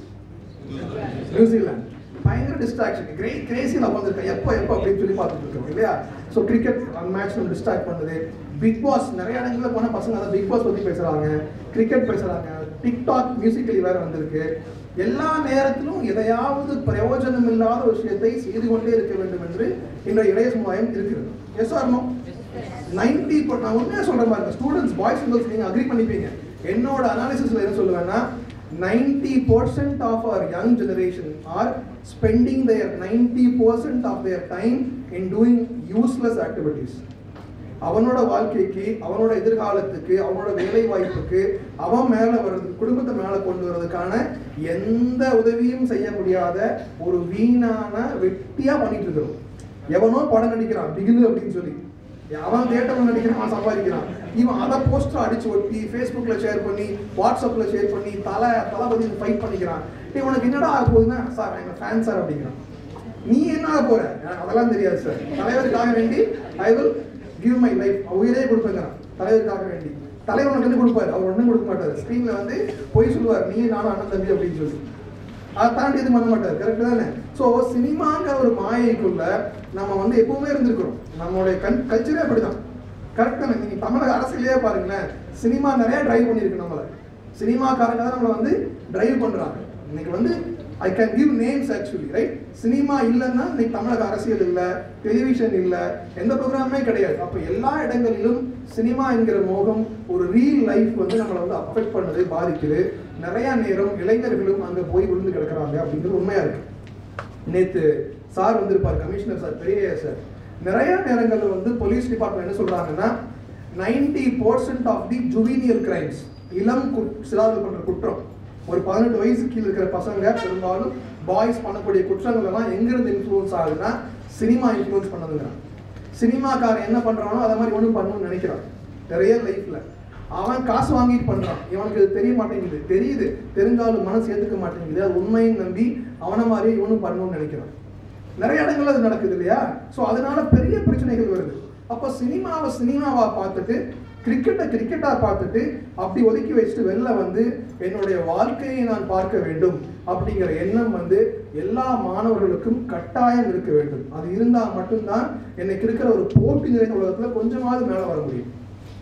நியூசிலாந்து பயங்கர டிஸ்ட்ராக்ஷன் கிரேட் கிரேசியில் உட்காந்துருக்கேன் எப்போ எப்போ அப்படின்னு சொல்லி பார்த்துட்டு இருக்கோம் இல்லையா ஸோ கிரிக்கெட் அந்த மேட்ச் நம்ம டிஸ்ட்ராக்ட் பண்ணுது பிக் பாஸ் நிறைய இடங்களில் போனால் பசங்க அதை பிக் பாஸ் பற்றி பேசுகிறாங்க கிரிக்கெட் பேசுகிறாங்க டிக்டாக் மியூசிக்கலி வேற வந்திருக்கு எல்லா நேரத்திலும் எதையாவது பிரயோஜனம் இல்லாத விஷயத்தை செய்து கொண்டே இருக்க வேண்டும் என்று இன்றைய இளைய சமுதாயம் இருக்கிறது எஸ் ஆர் நோ நைன்டி நான் உண்மையாக சொல்ற மாதிரி ஸ்டூடெண்ட்ஸ் பாய்ஸ் அண்ட் கேர்ள்ஸ் நீங்கள் அக்ரி பண்ணிப்பீங்க என்னோட அனாலிசிஸ்ல என்ன சொல்லுவேன்னா ninety percent of our young generation are spending their ninety percent of their time in doing useless activities அவனோட வாழ்க்கைக்கு அவனோட எதிர்காலத்துக்கு அவனோட வேலை வாய்ப்புக்கு அவன் மேல வர்றது குடும்பத்தை மேல கொண்டு வர்றதுக்கான எந்த உதவியும் செய்ய முடியாத ஒரு வீணான வெட்டியா பண்ணிட்டு இருக்கிறோம் எவனோ படம் நடிக்கிறான் பிகிலு அப்படின்னு சொல்லி அவன் தேட்டர்ல நடிக்கிறான் அவன் சம்பாதிக்கிறான் இவன் அதை போஸ்டர் அடிச்சு ஒட்டி ஃபேஸ்புக்ல ஷேர் பண்ணி வாட்ஸ்அப்ல ஷேர் பண்ணி தலை தளபதி ஃபைட் பண்ணிக்கிறான் இவனுக்கு என்னடா ஆக போகுதுன்னா சார் எங்க ஃபேன் சார் அப்படிங்கிறான் நீ என்ன ஆக போற எனக்கு அதெல்லாம் தெரியாது சார் தலைவருக்காக வேண்டி I will give my life உயிரே கொடுப்பேங்கிறான் தலைவருக்காக வேண்டி தலைவர் உனக்கு என்ன கொடுப்பாரு அவர் ஒன்றும் கொடுக்க மாட்டாரு ஸ்க்ரீன்ல வந்து பொய் சொல்லுவார் நீ நானும் அண்ணன் தம்பி அப்படின்னு சொல்லி அதை தாண்டி எதுவும் பண்ண மாட்டார் கரெக்ட் தானே ஸோ சினிமாங்கிற ஒரு மாயைக்குள்ள நம்ம வந்து எப்பவுமே இருந்திருக்கிறோம் நம்மளுடைய கன் கல்ச்சரே அப்படிதான் கரெக்ட் தானே நீங்க தமிழக அரசியலே பாருங்களேன் சினிமா நிறைய டிரைவ் பண்ணியிருக்கு நம்மளை சினிமாக்காரங்க தான் நம்மளை வந்து டிரைவ் பண்றாங்க இன்னைக்கு வந்து I can give names actually right cinema இல்லைன்னா இன்னைக்கு தமிழக அரசியல் இல்லை டெலிவிஷன் இல்லை எந்த ப்ரோக்ராமே கிடையாது அப்போ எல்லா இடங்களிலும் சினிமா என்கிற மோகம் ஒரு ரீல் லைஃப் வந்து நம்மளை வந்து அஃபெக்ட் பண்ணுது பாதிக்குது நிறைய நேரம் இளைஞர்களும் அங்கே போய் விழுந்து கிடக்குறாங்க அப்படிங்கிறது உண்மையா இருக்கு நேத்து சார் வந்திருப்பார் கமிஷனர் சார் பெரிய சார் நிறைய நேரங்கள்ல வந்து போலீஸ் டிபார்ட்மெண்ட் என்ன சொல்றாங்கன்னா ninety percent of the juvenile crimes இளம் குட் சிறார்கள் பண்ற குற்றம் ஒரு பதினெட்டு வயசு கீழ இருக்கிற பசங்க பெரும்பாலும் பாய்ஸ் பண்ணக்கூடிய குற்றங்கள் எல்லாம் எங்கிருந்து இன்ஃப்ளூயன்ஸ் ஆகுதுன்னா சினிமா இன்ஃப்ளூயன்ஸ் பண்ணதுங்கிறான் சினிமாக்காரன் என்ன பண்றானோ அதை மாதிரி ஒன்றும் பண்ணணும்னு நினைக்கிறான் நிறைய லைஃப்ல அவன் காசு வாங்கிட்டு பண்றான் இவனுக்கு இது தெரிய மாட்டேங்குது தெரியுது தெரிஞ்சாலும் மனசு ஏத்துக்க மாட்டேங்குது அது உண்மையை நம்பி அவனை மாதிரி இவனும் பண்ணணும்னு நினைக்கிறான் நிறைய இடங்கள்ல அது நடக்குது இல்லையா ஸோ அதனால பெரிய பிரச்சனைகள் வருது அப்போ சினிமாவை சினிமாவா பார்த்துட்டு கிரிக்கெட்டை கிரிக்கெட்டா பார்த்துட்டு அப்படி ஒதுக்கி வச்சுட்டு வெளில வந்து என்னுடைய வாழ்க்கையை நான் பார்க்க வேண்டும் அப்படிங்கிற எண்ணம் வந்து எல்லா மாணவர்களுக்கும் கட்டாயம் இருக்க வேண்டும் அது இருந்தால் மட்டும்தான் இன்னைக்கு இருக்கிற ஒரு போட்டி நிறைந்த உலகத்துல கொஞ்சமாவது மேலே வர முடியும்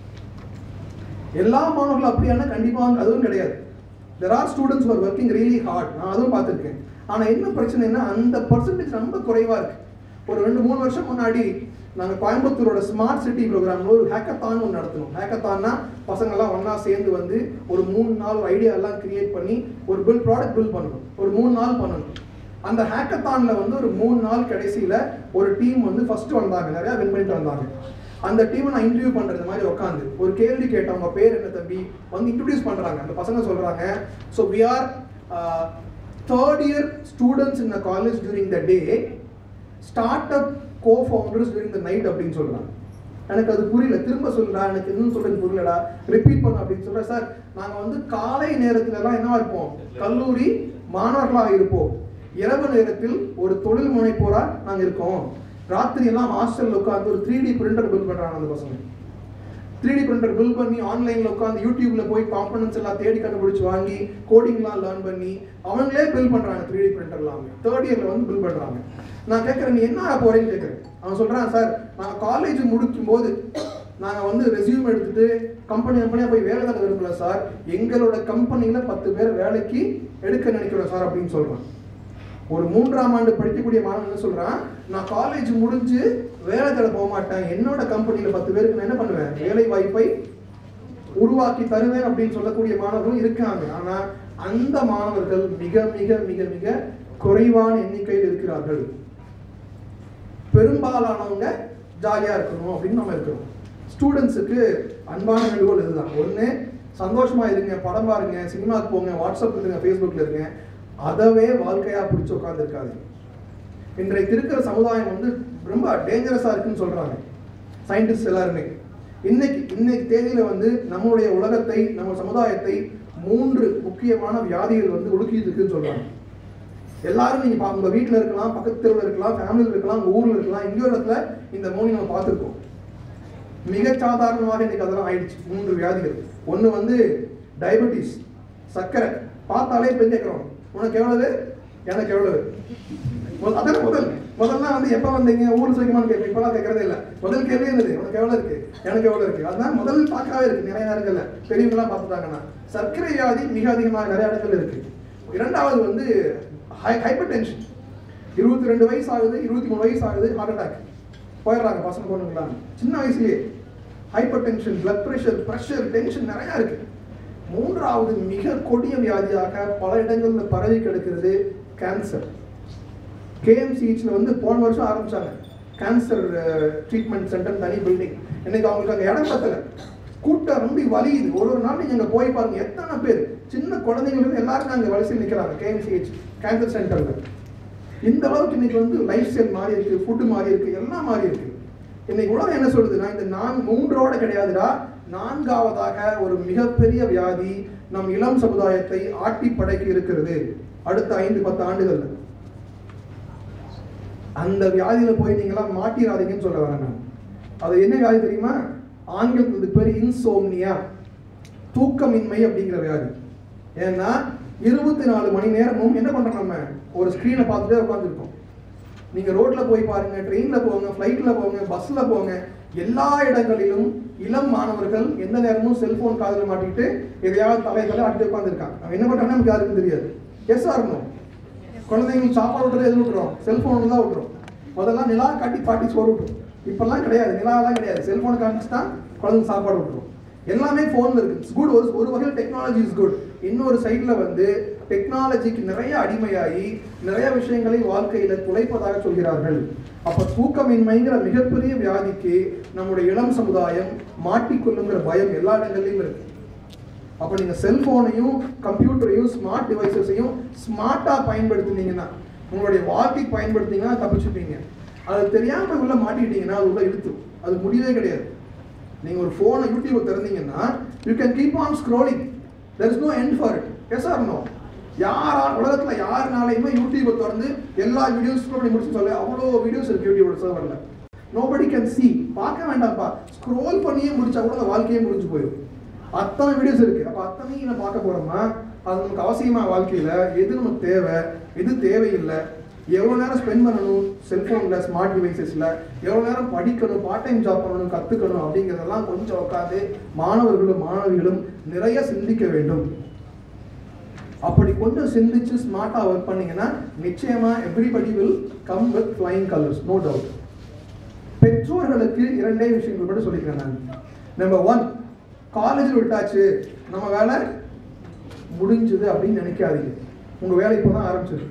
எல்லா மாணவர்களும் அப்படியான கண்டிப்பா அதுவும் கிடையாது there are students are working really hard நான் அதுவும் பார்த்துருக்கேன் ஆனா என்ன பிரச்சனைனா அந்த பர்சன்டேஜ் ரொம்ப குறைவா இருக்கு ஒரு ரெண்டு மூணு வருஷம் முன்னாடி நாங்க கோயம்புத்தூரோட ஸ்மார்ட் சிட்டி ப்ரோக்ராம்ல ஒரு ஹேக்கத்தான் ஒன்று நடத்தணும் ஹேக்கத்தான்னா பசங்கள்லாம் ஒண்ணா சேர்ந்து வந்து ஒரு மூணு நாள் ஐடியா எல்லாம் கிரியேட் பண்ணி ஒரு பில் ப்ராடக்ட் பில் பண்ணணும் ஒரு மூணு நாள் பண்ணணும் அந்த ஹேக்கத்தான்ல வந்து ஒரு மூணு நாள் கடைசியில ஒரு டீம் வந்து ஃபர்ஸ்ட் வந்தாங்க நிறைய வின் பண்ணிட்டு வந்தாங்க அந்த டீமை நான் இன்டர்வியூ பண்றது மாதிரி உட்காந்து ஒரு கேள்வி கேட்டவங்க பேர் என்ன தம்பி வந்து இன்ட்ரடியூஸ் பண்றாங்க அந்த பசங்க சொல்றாங்க so we are third year students in the college during the day start up co founders during the night அப்படின்னு சொல்றாங்க எனக்கு அது புரியல திரும்ப சொல்றா எனக்கு இன்னும் சொல்றது புரியலடா ரிப்பீட் பண்ணு அப்படின்னு சொல்ற சார் நாங்க வந்து காலை நேரத்துல எல்லாம் என்னவா இருப்போம் கல்லூரி மாணவர்களாக இருப்போம் இரவு நேரத்தில் ஒரு தொழில் முனைப்போரா நாங்க இருக்கோம் ராத்திரி எல்லாம் ஹாஸ்டல்ல உட்காந்து ஒரு த்ரீ டி பிரிண்டர் பில் பண்றாங்க அந்த பசங்க த்ரீ டி பிரிண்டர் பில் பண்ணி ஆன்லைன்ல உட்காந்து யூடியூப்ல போய் காம்பனன்ட்ஸ் எல்லாம் தேடி கண்டுபிடிச்சு வாங்கி கோடிங்லாம் லேர்ன் பண்ணி அவங்களே பில் பண்றாங்க த்ரீ டி பிரிண்டர் எல்லாமே தேர்ட் இயர்ல வந்து பில் பண்றாங்க நான் கேட்கறேன் நீ என்ன ஆக போறேன்னு கேட்கறேன் அவன் சொல்றான் சார் நான் காலேஜ் முடிக்கும் போது நாங்க வந்து ரெசியூம் எடுத்துட்டு கம்பெனி கம்பெனியா போய் வேலை தேட விரும்பல சார் எங்களோட கம்பெனில பத்து பேர் வேலைக்கு எடுக்க நினைக்கிறோம் சார் அப்படின்னு சொல்றான் ஒரு மூன்றாம் ஆண்டு படிக்கக்கூடிய மாணவன் என்ன சொல்றான் நான் காலேஜ் முடிஞ்சு வேலை தேட போக மாட்டேன் என்னோட கம்பெனில பத்து பேருக்கு நான் என்ன பண்ணுவேன் வேலை வாய்ப்பை உருவாக்கி தருவேன் அப்படின்னு சொல்லக்கூடிய மாணவர்களும் இருக்காங்க ஆனா அந்த மாணவர்கள் மிக மிக மிக மிக குறைவான எண்ணிக்கையில் இருக்கிறார்கள் பெரும்பாலானவங்க ஜாலியா இருக்கணும் அப்படின்னு நம்ம இருக்கிறோம் ஸ்டூடெண்ட்ஸுக்கு அன்பான வேண்டுகோள் இதுதான் ஒண்ணு சந்தோஷமா இருங்க படம் பாருங்க சினிமாக்கு போங்க வாட்ஸ்அப் இருங்க ஃபேஸ்புக்ல இருங்க அதவே வாழ்க்கையா பிடிச்சு உட்காந்துருக்காது இன்றைக்கு இருக்கிற சமுதாயம் வந்து ரொம்ப டேஞ்சரஸா இருக்குன்னு சொல்றாங்க சயின்டிஸ்ட் எல்லாருமே இன்னைக்கு இன்னைக்கு தேதியில வந்து நம்மளுடைய உலகத்தை நம்ம சமுதாயத்தை மூன்று முக்கியமான வியாதிகள் வந்து ஒடுக்கிட்டு இருக்குன்னு சொல்றாங்க எல்லாரும் நீங்க பா- உங்க வீட்ல இருக்கலாம் பக்கத்து தெருவில் இருக்கலாம் ஃபேமிலியில் இருக்கலாம் உங்க ஊர்ல இருக்கலாம் எங்கேயோ ஒரு இடத்துல இந்த மூணு நம்ம பார்த்துருக்கோம் மிக சாதாரணமாக இன்னைக்கு அதெல்லாம் ஆயிடுச்சு மூன்று வியாதிகள் ஒண்ணு வந்து டயபெட்டிஸ் சர்க்கரை பார்த்தாலே பெண் கேட்கிறோம் உனக்கு எவ்வளவு எனக்கு எவ்வளவு மொத- அதானே முதல் முதல்ல வந்து எப்ப வந்தீங்க ஊர் சுயமானு கேட்பேன் இப்பெல்லாம் கேட்கறதே இல்ல முதல் கேள்வி என்னது உனக்கு எவ்வளவு இருக்கு எனக்கு எவ்வளவு இருக்கு அதுதான் முதல் பார்க்கவே இருக்கு நிறைய நேரங்கள்ல பெரியவங்களாம் பார்த்துட்டாங்கன்னா சர்க்கரை வியாதி மிக அதிகமாக நிறைய இடங்கள்ல இருக்கு இரண்டாவது வந்து ஹைப்பர் டென்ஷன் இருபத்தி ரெண்டு வயசு ஆகுது இருபத்தி மூணு வயசு ஆகுது ஹார்ட் அட்டாக் போயிடுறாங்க பசங்க பொண்ணுங்களாம் சின்ன வயசுலயே hyper tension blood pressure pressure tension நிறைய இருக்கு மூன்றாவது மிக கொடிய வியாதியாக பல இடங்கள்ல பரவி கிடக்கிறது கேன்சர் கேஎம்சிஹெச்ல வந்து போன வருஷம் ஆரம்பிச்சாங்க கேன்சர் ட்ரீட்மெண்ட் சென்டர் தனி பில்டிங் இன்னைக்கு அவங்களுக்கு அங்கே இடம் பத்தல கூட்டம் ரொம்ப வலியுது ஒரு ஒரு நாள் நீங்க அங்க போய் பாருங்க எத்தனை பேர் சின்ன குழந்தைங்க இருந்து எல்லாரும் அங்க வரிசையில் நிக்கிறாங்க கேஎம்சிஹெச் கேன்சர் சென்டர்ல இந்த அளவுக்கு இன்னைக்கு வந்து லைஃப் ஸ்டைல் மாறி இருக்கு ஃபுட்டு மாறி இருக்கு எல்லாம் மாறி இருக்கு இன்னைக்கு உலகம் என்ன சொல்லுதுன்னா இந்த நான் மூன்றோட கிடையாதுடா நான்காவதாக ஒரு மிகப்பெரிய வியாதி நம் இளம் சமுதாயத்தை ஆட்டி படைக்க இருக்கிறது அடுத்த ஐந்து பத்து ஆண்டுகள்ல அந்த வியாதியில போய் நீங்களாம் மாட்டிராதீங்கன்னு சொல்ல வரேன் நான் அது என்ன வியாதி தெரியுமா ஆங்கிலத்தில் இதுக்கு பேர் இன்சோம்னியா தூக்கமின்மை அப்படிங்கிற வியாதி ஏன்னா இருபத்தி நாலு மணி நேரமும் என்ன பண்றோம் நம்ம ஒரு ஸ்க்ரீனை பார்த்துட்டே உட்காந்துருக்கோம் நீங்க ரோட்ல போய் பாருங்க ட்ரெயின்ல போங்க ஃப்ளைட்ல போங்க பஸ்ல போங்க எல்லா இடங்களிலும் இளம் மாணவர்கள் எந்த நேரமும் செல்போன் காதுல மாட்டிக்கிட்டு எதையாவது தலைகளை ஆட்டி உட்காந்துருக்காங்க அவங்க என்ன பண்றாங்கன்னா நமக்கு யாருக்கும் தெரியாது எஸ் ஆகணும் குழந்தைங்களுக்கு சாப்பாடு விட்டுறது எது விட்டுறோம் செல்போன் தான் விட்டுறோம் முதல்ல நிலா காட்டி பாட்டி சோறு விட்டுரும் இப்பெல்லாம் கிடையாது நிலாலாம் கிடையாது செல்போன் காமிச்சு தான் குழந்தைங்க சாப்பாடு விட்டுரும் எல்லாமே ஃபோன்ல இருக்கு இட்ஸ் குட் ஒரு ஒரு வகையில் டெக்னாலஜி இஸ் குட் இன்னொரு சைடுல வந்து டெக்னாலஜிக்கு நிறைய அடிமையாகி நிறைய விஷயங்களை வாழ்க்கையில துளைப்பதாக சொல்கிறார்கள் அப்ப தூக்கமின்மைங்கிற மிகப்பெரிய வியாதிக்கு நம்முடைய இளம் சமுதாயம் மாட்டிக்கொள்ளுங்கிற பயம் எல்லா இடங்கள்லயும் இருக்கு அப்ப நீங்க செல்போனையும் கம்ப்யூட்டரையும் ஸ்மார்ட் டிவைசஸையும் ஸ்மார்ட்டா பயன்படுத்துனீங்கன்னா உங்களுடைய வாழ்க்கைக்கு பயன்படுத்தினீங்கன்னா தப்பிச்சுப்பீங்க அது தெரியாம போய் உள்ள மாட்டிக்கிட்டீங்கன்னா அது உள்ள இழுத்து அது முடியவே கிடையாது நீங்க ஒரு போனை யூடியூப் திறந்தீங்கன்னா you can keep on scrolling there is no end for it yes or no யாரா உலகத்துல யாருனாலையுமே யூடியூபை திறந்து எல்லா வீடியோஸ் ஸ்க்ரோல் பண்ணி முடிச்சு சொல்ல அவ்வளோ வீடியோஸ் இருக்கு யூடியூபோட சர்வர்ல நோபடி கேன் see பார்க்க வேண்டாம்ப்பா ஸ்க்ரோல் பண்ணியே முடிச்சா கூட அந்த வாழ்க்கையே முடிஞ்சு போயிடும் அத்தனை வீடியோஸ் இருக்கு அப்ப அத்தனையும் நம்ம பார்க்க போறோமா அது நமக்கு அவசியமா வாழ்க்கையில எது நமக்கு தேவை எது தேவையில்லை எவ்வளவு நேரம் ஸ்பெண்ட் பண்ணணும் செல்போன்ல ஸ்மார்ட் டிவைசஸ்ல எவ்வளவு நேரம் படிக்கணும் பார்ட் டைம் ஜாப் பண்ணணும் கத்துக்கணும் அப்படிங்கறதெல்லாம் கொஞ்சம் உட்காந்து மாணவர்களும் மாணவிகளும் நிறைய சிந்திக்க வேண்டும் அப்படி கொஞ்சம் சிந்திச்சு ஸ்மார்ட்டா ஒர்க் பண்ணீங்கன்னா நிச்சயமா everybody will come with flying colours no doubt பெற்றோர்களுக்கு இரண்டே விஷயங்கள் மட்டும் சொல்லிக்கிறேன் நான் நம்பர் ஒன் காலேஜில் விட்டாச்சு நம்ம வேலை முடிஞ்சுது அப்படின்னு நினைக்காதீங்க உங்க வேலை இப்போதான் ஆரம்பிச்சது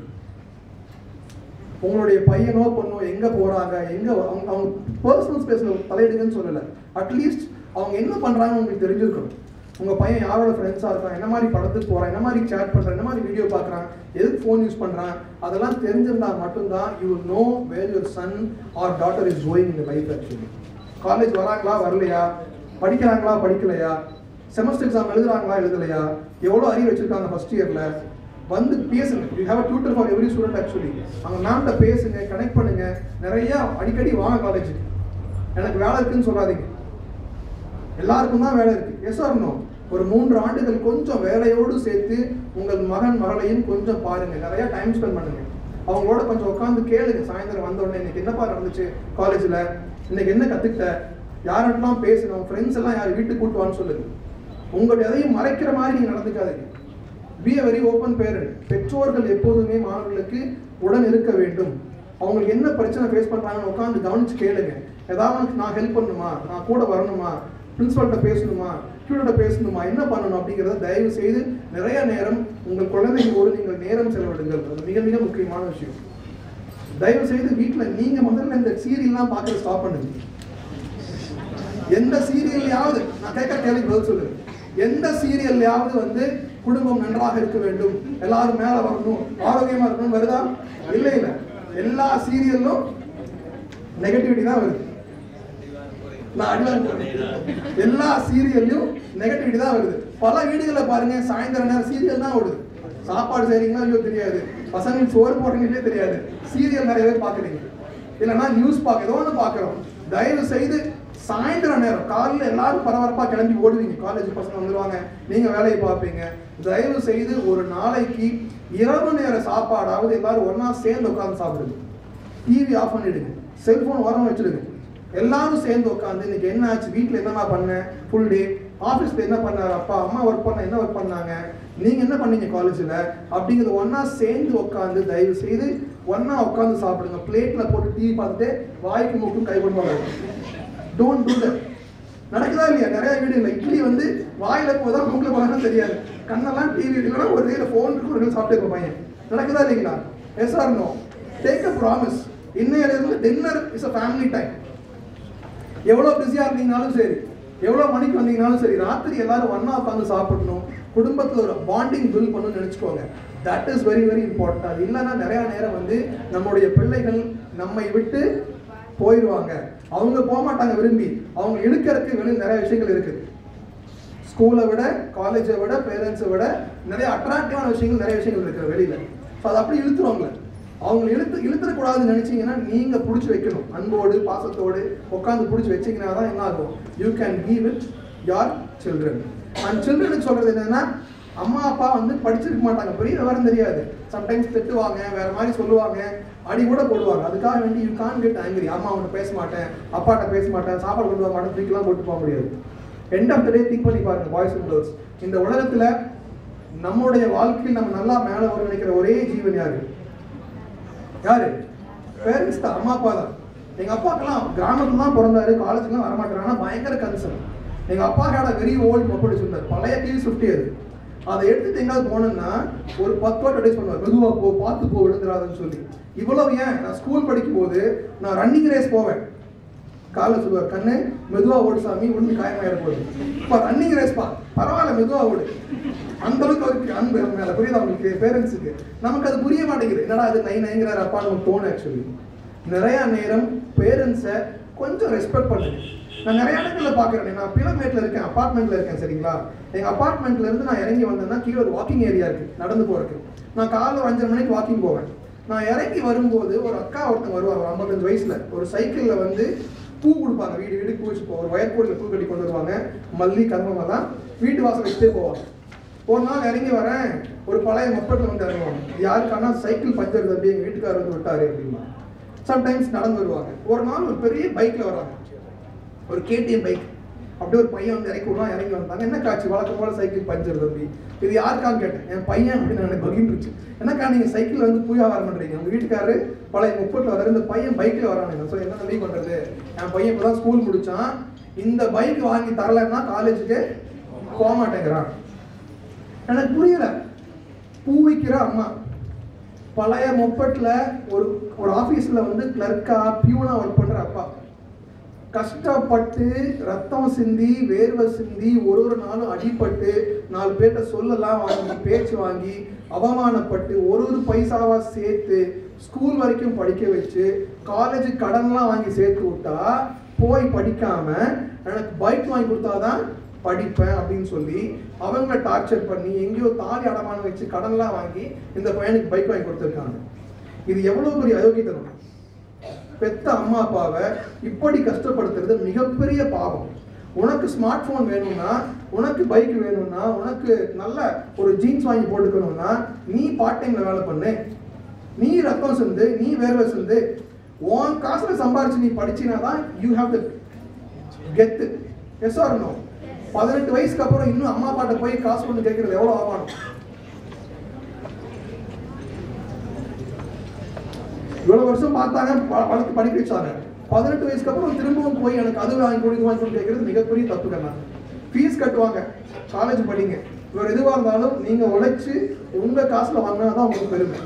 உங்களுடைய பையனோ பொண்ணோ எங்க போறாங்க எங்க அவங்க அவங்க பர்சனல் ஸ்பேஸ்ல தலையிடுங்கன்னு சொல்லல அட்லீஸ்ட் அவங்க என்ன பண்றாங்கன்னு உங்களுக்கு தெரிஞ்சிருக்கணும் உங்க பையன் யாரோட ஃப்ரெண்ட்ஸா இருக்கான் என்ன மாதிரி படத்துக்கு போறான் என்ன மாதிரி சேட் பண்றான் என்ன மாதிரி வீடியோ பார்க்கறான் எதுக்கு ஃபோன் யூஸ் பண்றான் அதெல்லாம் தெரிஞ்சிருந்தா மட்டும்தான் you know where your son or daughter is going in life actually college வராங்களா வரலையா படிக்கிறாங்களா படிக்கலையா செமஸ்டர் எக்ஸாம் எழுதுறாங்களா எழுதலையா எவ்வளோ அறிவு வச்சிருக்காங்க ஃபர்ஸ்ட் இயர்ல வந்து பேசுங்க you have a tutor for every student actually அவங்க மேம்கிட்ட பேசுங்க கனெக்ட் பண்ணுங்க நிறைய அடிக்கடி வாங்க காலேஜுக்கு எனக்கு வேலை இருக்குன்னு சொல்லாதீங்க எல்லாருக்கும் தான் வேலை இருக்கு எஸ் ஆர் நோ ஒரு மூன்று ஆண்டுகள் கொஞ்சம் வேலையோடு சேர்த்து உங்கள் மகன் மகளையும் கொஞ்சம் பாருங்க நிறைய டைம் ஸ்பெண்ட் பண்ணுங்க அவங்களோட கொஞ்சம் உட்காந்து கேளுங்க சாயந்தரம் வந்த உடனே இன்னைக்கு என்னப்பா நடந்துச்சு காலேஜில் இன்னைக்கு என்ன கற்றுக்கிட்ட யார்கிட்டலாம் பேசணும் ஃப்ரெண்ட்ஸ் எல்லாம் யார் வீட்டுக்கு கூட்டுவான்னு சொல்லுங்க உங்களுடைய எதையும் மறைக்கிற மாதிரி நீங்கள் நடந்துக்காதீங்க be a very open parent பெற்றோர்கள் எப்போதுமே மாணவர்களுக்கு உடன் இருக்க வேண்டும் அவங்களுக்கு என்ன பிரச்சனை ஃபேஸ் பண்ணுறாங்கன்னு உட்காந்து கவனிச்சு கேளுங்க ஏதாவது நான் ஹெல்ப் பண்ணணுமா நான் கூட வரணுமா பிரின்சிபல்கிட்ட பேசணுமா டியூட்டர்கிட்ட பேசணுமா என்ன பண்ணணும் அப்படிங்கிறத தயவு செய்து நிறைய நேரம் உங்கள் குழந்தைகளோடு நீங்கள் நேரம் செலவிடுங்கள் அது மிக மிக முக்கியமான விஷயம் தயவு செய்து வீட்டில் நீங்கள் முதல்ல இந்த சீரியல்லாம் பார்க்கறது ஸ்டாப் பண்ணுங்க எந்த சீரியல்லையாவது நான் கேட்க கேள்வி பதில் சொல்லுங்க எந்த சீரியல்லையாவது வந்து குடும்பம் நன்றாக இருக்க வேண்டும் எல்லாரும் மேல வரணும் ஆரோக்கியமா இருக்கணும் வருதா இல்லை இல்லை எல்லா சீரியல்லும் நெகட்டிவிட்டி தான் வருது நான் அடிவாங்க போறேன். எல்லா சீரியல்லையும் நெகட்டிவிட்டி தான் வருது பல வீடுகளில் பாருங்க சாயந்தரம் நேரம் சீரியல் தான் ஓடுது சாப்பாடு செய்றீங்களா இல்லையோ தெரியாது பசங்களுக்கு சோறு போடுறீங்களே தெரியாது சீரியல் நிறைய பேர் பார்க்குறீங்க இல்லைன்னா நியூஸ் பார்க்க ஏதோ ஒன்று பார்க்குறோம் தயவு செய்து சாயந்தரம் நேரம் காலையில் எல்லாரும் பரபரப்பாக கிளம்பி ஓடுவீங்க காலேஜ் பசங்க வந்துருவாங்க நீங்கள் வேலையை பார்ப்பீங்க தயவு செய்து ஒரு நாளைக்கு இரவு நேர சாப்பாடாவது எல்லாரும் ஒன்றா சேர்ந்து உட்காந்து சாப்பிடுங்க டிவி ஆஃப் பண்ணிடுங்க செல்போன் ஓரம் வச்சிடுங்க எல்லாரும் சேர்ந்து உட்காந்து இன்னைக்கு என்ன ஆச்சு வீட்டில் என்னமா பண்ணேன் ஃபுல் டே ஆஃபீஸில் என்ன பண்ணாரு அப்பா அம்மா ஒர்க் பண்ண என்ன ஒர்க் பண்ணாங்க நீங்கள் என்ன பண்ணீங்க காலேஜில் அப்படிங்கிறது ஒன்றா சேர்ந்து உட்காந்து தயவு செய்து ஒன்றா உட்காந்து சாப்பிடுங்க பிளேட்டில் போட்டு டிவி பார்த்துட்டு வாய்க்கு மூக்கும் கை கொண்டு வாங்க டோன்ட் டூ தட் நடக்குதா இல்லையா நிறைய வீடுகள் இட்லி வந்து வாயில போதா மூக்கில் போதான்னு தெரியாது கண்ணெல்லாம் டிவி இல்லைன்னா ஒரு ரீல ஃபோன் இருக்கு ஒரு சாப்பிட்டு இருப்ப பையன் நடக்குதா இல்லைங்களா yes or no take a promise இன்னையில இருந்து dinner is a family time எவ்வளோ பிஸியாக இருந்தீங்கனாலும் சரி எவ்வளோ மணிக்கு வந்தீங்கனாலும் சரி ராத்திரி எல்லாரும் ஒன்றா உட்காந்து சாப்பிடணும் குடும்பத்தில் ஒரு பாண்டிங் பில்ட் பண்ணணும்னு நினச்சிக்கோங்க that is very very important அது இல்லைன்னா நிறையா நேரம் வந்து நம்முடைய பிள்ளைகள் நம்மை விட்டு போயிடுவாங்க அவங்க போக மாட்டாங்க விரும்பி அவங்க இழுக்கிறதுக்கு வெளியில் நிறைய விஷயங்கள் இருக்குது ஸ்கூலை விட காலேஜை விட பேரண்ட்ஸை விட நிறைய அட்ராக்டிவான விஷயங்கள் நிறைய விஷயங்கள் இருக்குது வெளியில ஸோ அதை அப்படி இழுத்துருவாங்க அவங்க இழுத்து இழுத்துடக்கூடாதுன்னு நினைச்சீங்கன்னா நீங்க பிடிச்சி வைக்கணும் அன்போடு பாசத்தோடு உட்காந்து பிடிச்சி வச்சீங்கன்னா தான் என்ன ஆகும் you can give it your children and சில்ட்ரனுக்கு சொல்றது என்னன்னா அம்மா அப்பா வந்து படிச்சிருக்க மாட்டாங்க பெரிய விவரம் தெரியாது சம்டைம்ஸ் திட்டுவாங்க வேற மாதிரி சொல்லுவாங்க அடி கூட போடுவாங்க அதுக்காக வேண்டி யூ கான் கெட் ஆங்கிரி அம்மா அவனை பேச மாட்டேன் அப்பாட்ட பேச மாட்டேன் சாப்பாடு கொண்டு வர மாட்டேன் தூக்கிலாம் போட்டு போக முடியாது end of the day think பண்ணி பாருங்க பாய்ஸ் அண்ட் கேர்ள்ஸ் இந்த உலகத்துல நம்மளுடைய வாழ்க்கையில் நம்ம நல்லா மேல வர நினைக்கிற ஒரே ஜீவன் யாரு யாரு பேரண்ட்ஸ் தான் அம்மா அப்பா தான் எங்க அப்பாக்கெல்லாம் கிராமத்துல தான் பிறந்தாரு காலேஜ்லாம் வரமாட்டாரு ஆனா பயங்கர கன்சர்ன் எங்க அப்பா கேட வெரி ஓல்டு மொபைல் சொன்னார் பழைய டிவி ஃபிஃப்டி அது அதை எடுத்துட்டு எங்காவது போனோம்னா ஒரு பத்து வாட் அட்வைஸ் பண்ணுவார் மெதுவா போ பார்த்து போ விழுந்துடாதுன்னு சொல்லி இவ்வளவு ஏன் நான் ஸ்கூல் படிக்கும் போது நான் ரன்னிங் ரேஸ் போவேன் காலைல சொல்லுவார் கண்ணு மெதுவா ஓடு சாமி விழுந்து காயமாயிட போகுது இப்போ ரன்னிங் ரேஸ் பா பரவாயில்ல மெதுவா ஓடு அந்த அளவுக்கு அவருக்கு அன்பு நம்ம மேல புரியுது அவங்களுக்கு பேரண்ட்ஸுக்கு நமக்கு அது புரிய மாட்டேங்குது என்னடா அது நை நைங்கிறார் அப்பா நமக்கு தோணும் ஆக்சுவலி நிறைய நேரம் பேரண்ட்ஸை கொஞ்சம் ரெஸ்பெக்ட் பண்ணுங்க நான் நிறைய இடங்கள்ல பார்க்குறேன் நான் பிளமேட்ல இருக்கேன் அப்பார்ட்மெண்ட்ல இருக்கேன் சரிங்களா எங்க அப்பார்ட்மெண்ட்ல இருந்து நான் இறங்கி வந்தேன்னா கீழே ஒரு வாக்கிங் ஏரியா இருக்கு நடந்து போறதுக்கு நான் காலைல ஒரு அஞ்சரை மணிக்கு வாக்கிங் போவேன் நான் இறங்கி வரும்போது ஒரு அக்கா ஒருத்தங்க வருவாங்க ஒரு ஐம்பத்தஞ்சு வயசுல ஒரு சைக்கிள்ல வந்து பூ கொடுப்பாங்க வீடு வீடு பூ வச்சு போவாங்க ஒரு ஒயர் கோடில் பூ கட்டி கொண்டு வருவாங்க மல்லி கதம்பமெல்லாம் வீட்டு வாசல் வச்சுட்டே போவாங்க ஒரு நாள் இறங்கி வரேன் ஒரு பழைய மொப்பட்டில் வந்து இறங்குவாங்க யாருக்கானா சைக்கிள் பஞ்சர் தம்பி எங்கள் வீட்டுக்காரர் வந்து விட்டாரு அப்படின்னா சம்டைம்ஸ் நடந்து வருவாங்க ஒரு நாள் ஒரு பெரிய பைக்கில் வராங்க ஒரு கேடிஎம் பைக் அப்படியே ஒரு பையன் வந்து இறக்கி விடுவான் இறங்கி வந்தாங்க என்ன காட்சி வழக்கம் போல சைக்கிள் பஞ்சர் தம்பி இது யாருக்கான்னு கேட்டேன் என் பையன் அப்படின்னு எனக்கு பகிர்ந்துருச்சு என்னக்கா நீங்கள் சைக்கிள் வந்து பூயா வர பண்ணுறீங்க உங்கள் வீட்டுக்காரு பழைய முப்பட்டில் வர இந்த பையன் பைக்கில் வரானுங்க ஸோ என்ன தம்பி பண்ணுறது என் பையன் இப்போ தான் ஸ்கூல் முடிச்சான் இந்த பைக் வாங்கி தரலைன்னா காலேஜுக்கு போக மாட்டேங்கிறான் எனக்கு புரியல பூ விற்கிற அம்மா பழைய மொப்பட்டில் ஒரு ஒரு ஆஃபீஸில் வந்து கிளர்க்கா பியூனா ஒர்க் பண்ணுற அப்பா கஷ்டப்பட்டு ரத்தம் சிந்தி வேர்வை சிந்தி ஒரு ஒரு நாளும் அடிபட்டு நாலு பேர்ட்ட சொல்லலாம் வாங்கி பேச்சு வாங்கி அவமானப்பட்டு ஒரு ஒரு பைசாவா சேர்த்து ஸ்கூல் வரைக்கும் படிக்க வச்சு காலேஜ் கடன்லாம் வாங்கி சேர்த்து விட்டா போய் படிக்காம எனக்கு பைக் வாங்கி கொடுத்தாதான் படிப்பேன் அப்படின்னு சொல்லி அவங்க டார்ச்சர் பண்ணி எங்கேயோ தாலி அடமானம் வச்சு கடன்லாம் வாங்கி இந்த பையனுக்கு பைக் வாங்கி கொடுத்துருக்காங்க இது எவ்வளவு பெரிய அயோக்கியத்தனம் பெத்த அம்மா அப்பாவை இப்படி கஷ்டப்படுத்துறது மிகப்பெரிய பாவம் உனக்கு ஸ்மார்ட் ஃபோன் வேணும்னா உனக்கு பைக் வேணும்னா உனக்கு நல்ல ஒரு ஜீன்ஸ் வாங்கி போட்டுக்கணும்னா நீ பார்ட் டைம்ல வேலை பண்ணு நீ ரத்தம் சிந்து நீ வேர்வை சிந்து உன் காசுல சம்பாரிச்சு நீ படிச்சினா தான் யூ ஹாவ் த கெத்து எஸ் ஆர் நோ பதினெட்டு வயசுக்கு அப்புறம் இன்னும் அம்மா அப்பாட்ட போய் காசு கொண்டு கேட்கறது எவ்வளவு அவமானம் இவ்வளவு வருஷம் பார்த்தாங்க ப- வளர்த்து படிக்க வச்சாங்க பதினெட்டு வயசுக்கு அப்புறம் திரும்பவும் போய் எனக்கு அது வாங்கி கொடு இது வாங்கி கொடு கேட்கறது மிகப்பெரிய தப்பு கண்ணா ஃபீஸ் கட்டுவாங்க காலேஜ் படிங்க இவர் எதுவாக இருந்தாலும் நீங்க உழைச்சு உங்க காசுல வாங்கினா தான் உங்களுக்கு பெருமை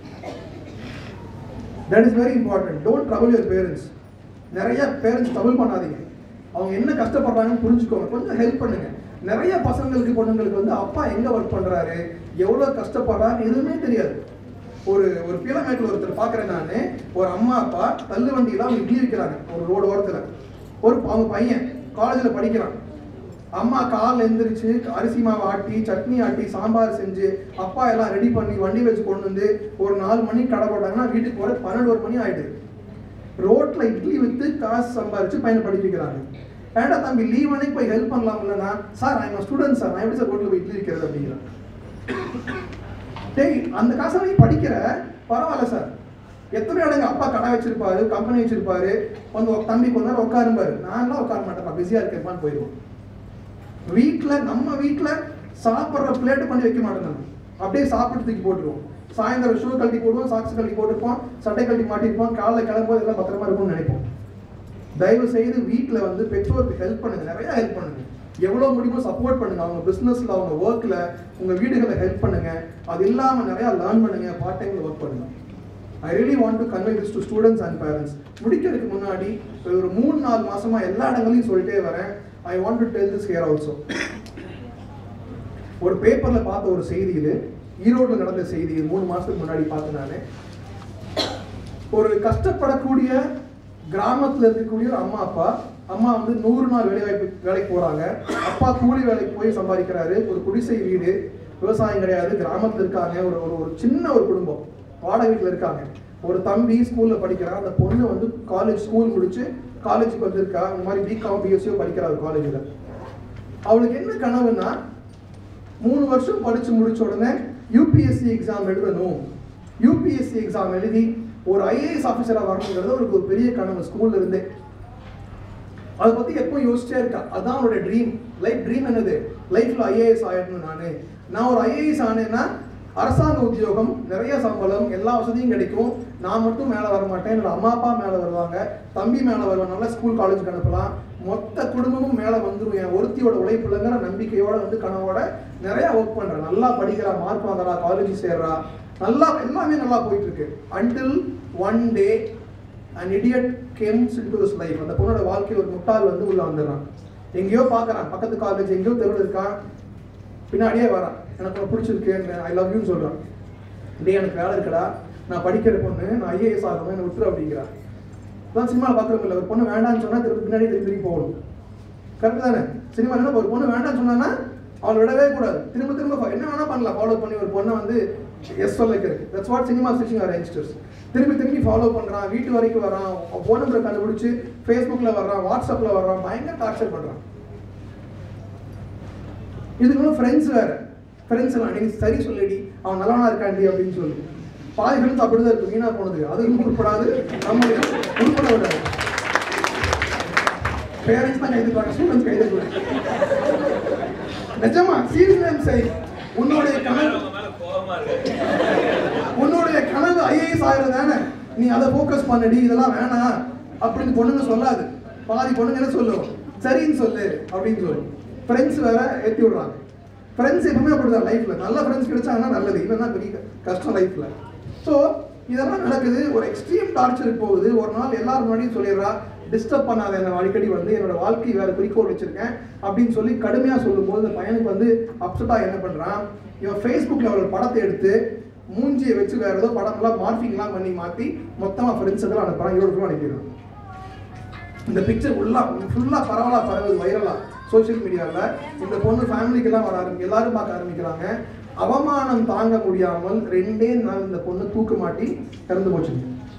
that is very important don't trouble your parents நிறைய பேரண்ட்ஸ் ட்ரபிள் பண்ணாதீங்க அவங்க என்ன கஷ்டப்படுறாங்கன்னு புரிஞ்சுக்கோங்க கொஞ்சம் ஹெல்ப் பண்ணுங்க நிறைய பசங்களுக்கு பொண்ணுங்களுக்கு வந்து அப்பா எங்க ஒர்க் பண்றாரு எவ்வளவு கஷ்டப்படுறாரு எதுவுமே தெரியாது ஒரு ஒரு பிளமேட்டில் ஒருத்தர் பார்க்குறேன் நான் ஒரு அம்மா அப்பா தள்ளு வண்டியில அவங்க இட்லி விற்கிறாங்க ஒரு ரோடு ஓரத்துல ஒரு அவங்க பையன் காலேஜில் படிக்கிறான் அம்மா காலைல எந்திரிச்சு அரிசி மாவு ஆட்டி சட்னி ஆட்டி சாம்பார் செஞ்சு அப்பா எல்லாம் ரெடி பண்ணி வண்டி வச்சு கொண்டு வந்து ஒரு நாலு மணிக்கு கடை போட்டாங்கன்னா வீட்டுக்கு வர பன்னெண்டு ஒரு மணி ஆயிடுது ரோட்ல இட்லி வித்து காசு சம்பாரிச்சு பையனை படிக்க வைக்கிறாங்க ஏன்டா தம்பி லீவ் அன்னைக்கு போய் ஹெல்ப் பண்ணலாம் இல்லைனா சார் நான் ஸ்டூடெண்ட் சார் நான் எப்படி சார் ரோட்ல போய் இட்லி விற்கிறது அப்படிங்கிறேன் டேய் அந்த காசை நீ படிக்கிற பரவாயில்ல சார் எத்தனை இடங்க அப்பா கடை வச்சிருப்பாரு கம்பெனி வச்சிருப்பாரு வந்து உக்க- தம்பி கொஞ்ச நேரம் உட்காருப்பாரு நான்லாம் உட்கார மாட்டேன் பிஸியா இருக்கேன் போயிடுவோம் வீட்ல நம்ம வீட்ல சாப்பிட்ற பிளேட் பண்ணி வைக்க மாட்டோம் நம்ம அப்படியே சாப்பிட்டு தூக்கி போட்டுருவோம் சாயந்தரம் ஷூ கழட்டி போடுவோம் சாக்ஸ் கழட்டி போட்டுருப்போம் சட்டை கழட்டி மாட்டிருப்போம் காலைல கிளம்பும்போது எல்லாம் பத்திரமா இருக்கும்னு நினைப்போம் தயவு செய்து வீட்ல வந்து பெற்றோருக்கு ஹெல்ப் பண்ணுங்க நிறைய ஹெல்ப் பண்ணுங்க எவ்வளவு முடியுமோ சப்போர்ட் பண்ணுங்க அவங்க பிசினஸ்ல அவங்க ஒர்க்ல உங்க வீடுகளை ஹெல்ப் பண்ணுங்க அது இல்லாம நிறைய லேர்ன் பண்ணுங்க பார்ட் டைம்ல ஒர்க் பண்ணுங்க I really want to convey this to students and parents முடிக்கிறதுக்கு முன்னாடி ஒரு மூணு நாலு மாசமா எல்லா இடங்களையும் சொல்லிட்டே வரேன் I want to tell this here also ஒரு பேப்பர்ல பார்த்த ஒரு செய்தி இது ஈரோட்ல நடந்த செய்தி இது மூணு மாசத்துக்கு முன்னாடி பார்த்தேன் நானு ஒரு கஷ்டப்படக்கூடிய கிராமத்துல இருக்கக்கூடிய ஒரு அம்மா அப்பா அம்மா வந்து நூறு நாள் வேலை வாய்ப்பு வேலைக்கு போறாங்க அப்பா கூலி வேலைக்கு போய் சம்பாதிக்கிறாரு ஒரு குடிசை வீடு விவசாயம் கிடையாது கிராமத்துல இருக்காங்க ஒரு ஒரு ஒரு சின்ன ஒரு குடும்பம் வாடகை வீட்டுல இருக்காங்க ஒரு தம்பி ஸ்கூல்ல படிக்கிறான் அந்த பொண்ணு வந்து காலேஜ் ஸ்கூல் முடிச்சு காலேஜுக்கு வந்திருக்கா இந்த மாதிரி பிகாம் பிஎஸ்சியோ படிக்கிறா காலேஜில் அவளுக்கு என்ன கனவுன்னா மூணு வருஷம் படிச்சு முடிச்ச உடனே யூபிஎஸ்சி எக்ஸாம் எழுதணும் யூபிஎஸ்சி எக்ஸாம் எழுதி ஒரு ஐஏஎஸ் ஆஃபீஸராக வரணுங்கிறது அவருக்கு ஒரு பெரிய கனவு ஸ்கூல்ல இருந்தே அதை பத்தி எப்போ யோசிச்சே இருக்கா அதான் அவனோட ட்ரீம் லைஃப் ட்ரீம் என்னது லைஃப்ல ஐஏஎஸ் ஆயிடணும் நானு நான் ஒரு ஐஏஎஸ் ஆனேன்னா அரசாங்க உத்தியோகம் நிறைய சம்பளம் எல்லா வசதியும் கிடைக்கும் நான் மட்டும் மேலே வர மாட்டேன் என்னோட அம்மா அப்பா மேலே வருவாங்க தம்பி மேலே வருவாங்க ஸ்கூல் காலேஜுக்கு அனுப்பலாம் மொத்த குடும்பமும் மேலே வந்துடும் என் ஒருத்தியோட உழைப்புலங்கிற நம்பிக்கையோட வந்து கனவோட நிறைய ஒர்க் பண்றேன் நல்லா படிக்கிறா மார்க் வாங்குறா காலேஜ் சேர்றா நல்லா எல்லாமே நல்லா போயிட்டு இருக்கு until one day and idiot comes into this life அந்த பொண்ணோட வாழ்க்கை ஒரு முட்டாள் வந்து உள்ள வந்துடுறான் எங்கேயோ பார்க்கறான் பக்கத்து காலேஜ் எங்கேயோ தெருவில் இருக்கான் பின்னாடியே வரான் எனக்கு உனக்கு பிடிச்சிருக்கு ஐ லவ் யூன்னு சொல்றான் டேய் எனக்கு வேலை இருக்குடா நான் படிக்கிற பொண்ணு நான் ஐஏஎஸ் ஆகணும் என்ன விட்டுரு அப்படிங்கிறான் அதான் சினிமாவில் பார்க்குறோம் இல்லை ஒரு பொண்ணு வேண்டாம்னு சொன்னா திருப்பி பின்னாடி திருப்பி திருப்பி போகணும் கரெக்ட் தானே சினிமா என்ன ஒரு பொண்ணு வேண்டாம்னு சொன்னான்னா அவளை விடவே கூடாது திரும்ப திரும்ப fo- என்ன வேணா பண்ணலாம் ஃபாலோ பண்ணி ஒரு பொண்ணை வந்து எஸ் சொல்ல வைக்கிறது that's what cinema teaching our youngsters திரும்பி திரும்பி ஃபாலோ பண்றான் வீட்டு வரைக்கும் வரான் ஃபோன் நம்பரை கண்டுபிடிச்சு ஃபேஸ்புக்ல வர்றான் வாட்ஸ்அப்ல வர்றான் பயங்கர டார்ச்சர் பண்றான் இதுக்கு ஃப்ரெண்ட்ஸ் வேற ஃப்ரெண்ட்ஸ் எல்லாம் நீ சரி சொல்லிடி அவன் நல்லவனா இருக்காண்டி அப்படின்னு சொல்லி பாதி ஃப்ரெண்ட்ஸ் அப்படிதான் இருக்கு வீணா போனது அதுவும் உருப்படாது நம்ம உருப்பட விடாது பேரண்ட்ஸ் தான் கைது ஸ்டூடெண்ட்ஸ் கைது நிஜமா சீரியஸ் சரி உன்னுடைய கனவு அவங்க மேல கோவமா இருக்கு உன்னுடைய கனவு ஐஏஎஸ் ஆகிறது தானே நீ அதை ஃபோக்கஸ் பண்ணடி இதெல்லாம் வேணாம் அப்படின்னு பொண்ணுங்க சொல்லாது பாதி பொண்ணுங்க என்ன சொல்லும் சரின்னு சொல்லு அப்படின்னு சொல்லும் ஃப்ரெண்ட்ஸ் வேற ஏற்றி விடுறாங்க ஃப்ரெண்ட்ஸ் எப்பவுமே அப்படிதான் லைஃப்ல நல்ல ஃப்ரெண்ட்ஸ் கிடைச்சாங்கன்னா நல்லது இல்லைன்னா பெரிய கஷ்டம் லைஃப்ல ஸோ இதெல்லாம் நடக்குது ஒரு எக்ஸ்ட்ரீம் டார்ச்சருக்கு போகுது ஒரு நாள் எல்லாரும் முன்னாடியும் சொல்லிடுறா டிஸ்டர்ப் பண்ணாத என்ன அடிக்கடி வந்து என்னோட வாழ்க்கை வேற குறிக்கோள் வச்சிருக்கேன் அப்படின்னு சொல்லி கடுமையா சொல்லும்போது இந்த பையனுக்கு வந்து அப்செட்டா என்ன பண்றான் இவன் ஃபேஸ்புக்ல ஒரு படத்தை எடுத்து மூஞ்சியை வச்சு வேற ஏதோ படம்லாம் மார்பிங்லாம் பண்ணி மாத்தி மொத்தமா ஃப்ரெண்ட்ஸ் எல்லாம் அனுப்புறான் ஈரோடு அனுப்பிடுறான் இந்த பிக்சர் ஃபுல்லா ஃபுல்லா பரவலா பரவுது வைரலா சோஷியல் மீடியாவில் இந்த பொண்ணு ஃபேமிலிக்கெல்லாம் வர ஆரம்பி எல்லாரும் பார்க்க ஆரம்பிக்கிறாங்க அவமானம் தாங்க முடியாமல் ரெண்டே நாள் இந்த பொண்ணு தூக்கு மாட்டி இறந்து போச்சு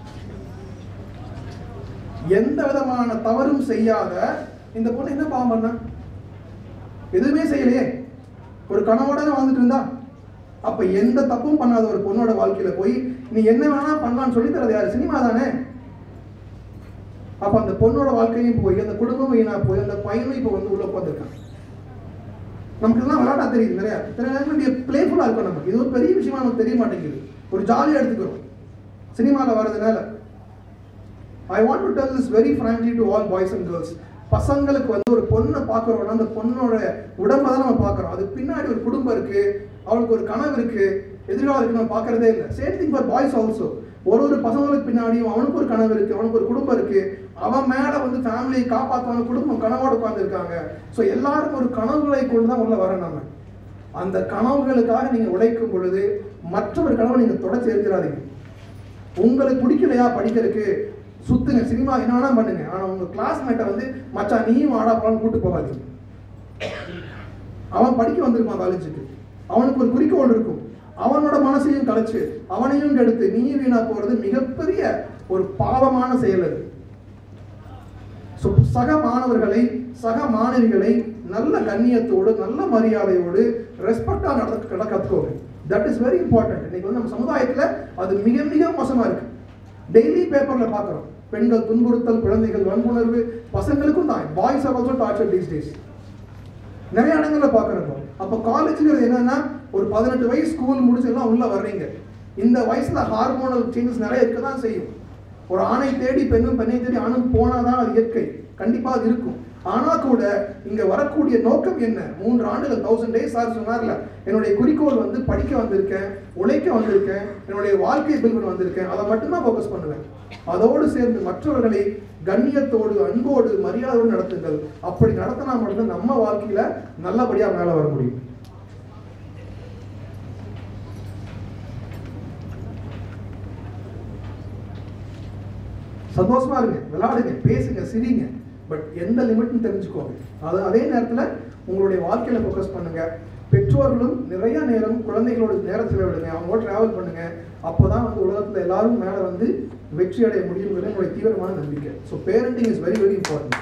எந்த விதமான தவறும் செய்யாத இந்த பொண்ணு என்ன பாவம் பண்ணா எதுவுமே செய்யலையே ஒரு கனவோட தான் வாழ்ந்துட்டு இருந்தா அப்ப எந்த தப்பும் பண்ணாத ஒரு பொண்ணோட வாழ்க்கையில போய் நீ என்ன வேணா பண்ணலாம்னு சொல்லி தரது யாரு சினிமா தானே அப்ப அந்த பொண்ணோட வாழ்க்கையும் போய் அந்த குடும்பம் வீணா போய் அந்த பையனும் இப்ப வந்து உள்ள உட்காந்துருக்கான் நமக்கு இதெல்லாம் விளையாட்டா தெரியுது நிறைய சில நேரங்கள் பிளேஃபுல்லா இருக்கும் நமக்கு இது ஒரு பெரிய விஷயமா நமக்கு தெரிய மாட்டேங்குது ஒரு ஜாலியா எடுத்துக்கிறோம் சினிமாவில் வர்றதுனால I want to tell this very frankly to all boys and girls பசங்களுக்கு வந்து ஒரு பொண்ணை பார்க்குறோம்னா அந்த பொண்ணோட உடம்பை தான் நம்ம பார்க்குறோம் அது பின்னாடி ஒரு குடும்பம் இருக்கு அவளுக்கு ஒரு கனவு இருக்கு எதிர்காலம் இருக்கு நம்ம பார்க்கறதே இல்லை same thing for boys also ஒரு ஒரு பசங்களுக்கு பின்னாடியும் அவனுக்கு ஒரு கனவு இருக்கு அவனுக்கு ஒரு குடும்பம் இருக்கு அவன் மேல வந்து ஃபேமிலியை காப்பாற்றவன குடும்பம் கனவோட உட்காந்துருக்காங்க ஸோ எல்லாரும் ஒரு கனவுகளை கொண்டு தான் உள்ள வரோம் நம்ம அந்த கனவுகளுக்காக நீங்க உழைக்கும் பொழுது மற்றவர் கனவை நீங்க தொடர்ச்சி எரிஞ்சிடாதீங்க உங்களுக்கு பிடிக்கலையா படிக்கிறதுக்கு சுத்துங்க சினிமா என்ன வேணா பண்ணுங்க ஆனா உங்க கிளாஸ்மேட்டை வந்து மச்சான் நீயும் ஆடா போலான்னு கூட்டு போகாதீங்க அவன் படிக்க வந்திருப்பான் காலேஜுக்கு அவனுக்கு ஒரு குறிக்கோள் இருக்கும் அவனோட மனசையும் கலைச்சு அவனையும் கெடுத்து நீயும் வீணா போறது மிகப்பெரிய ஒரு பாவமான செயல் அது So, சக மாணவர்களை சக மாணவிகளை நல்ல கண்ணியத்தோடு நல்ல மரியாதையோடு ரெஸ்பெக்டா நடக்க கத்துக்கோங்க தட் இஸ் வெரி இம்பார்ட்டன்ட் இன்னைக்கு வந்து நம்ம சமுதாயத்துல அது மிக மிக மோசமா இருக்கு டெய்லி பேப்பர்ல பாக்குறோம் பெண்கள் துன்புறுத்தல் குழந்தைகள் வன்புணர்வு பசங்களுக்கும் தான் boys are also torture these days நிறைய இடங்கள்ல பாக்குறோம் அப்ப காலேஜ்ங்கிறது என்னன்னா ஒரு பதினெட்டு வயசு ஸ்கூல் முடிச்சு எல்லாம் உள்ள வர்றீங்க இந்த வயசுல ஹார்மோனல் சேஞ்சஸ் நிறைய இருக்க தான் செய்யும் ஒரு ஆணை தேடி பெண்ணும் பெண்ணை தேடி ஆணும் போனாதான் அது இயற்கை கண்டிப்பா அது இருக்கும் ஆனா கூட இங்க வரக்கூடிய நோக்கம் என்ன மூன்று ஆண்டுகள் தௌசண்ட் டேஸ் சார் சொன்னார்ல என்னுடைய குறிக்கோள் வந்து படிக்க வந்திருக்கேன் உழைக்க வந்திருக்கேன் என்னுடைய வாழ்க்கையை பில் பண்ண வந்திருக்கேன் அதை மட்டும்தான் ஃபோக்கஸ் பண்ணுவேன் அதோடு சேர்ந்து மற்றவர்களை கண்ணியத்தோடு அன்போடு மரியாதையோடு நடத்துங்கள் அப்படி நடத்தினா மட்டும்தான் நம்ம வாழ்க்கையில நல்லபடியா மேல வர முடியும் சந்தோஷமா இருங்க விளையாடுங்க பேசுங்க சிரிங்க பட் எந்த லிமிட்னு தெரிஞ்சுக்கோங்க அது அதே நேரத்துல உங்களுடைய வாழ்க்கையில ஃபோக்கஸ் பண்ணுங்க பெற்றோர்களும் நிறைய நேரம் குழந்தைகளோட நேரம் செலவிடுங்க அவங்களோட டிராவல் பண்ணுங்க அப்போதான் வந்து உலகத்துல எல்லாரும் மேல வந்து வெற்றி அடைய முடியுங்கிறது என்னுடைய தீவிரமான நம்பிக்கை so parenting is very very important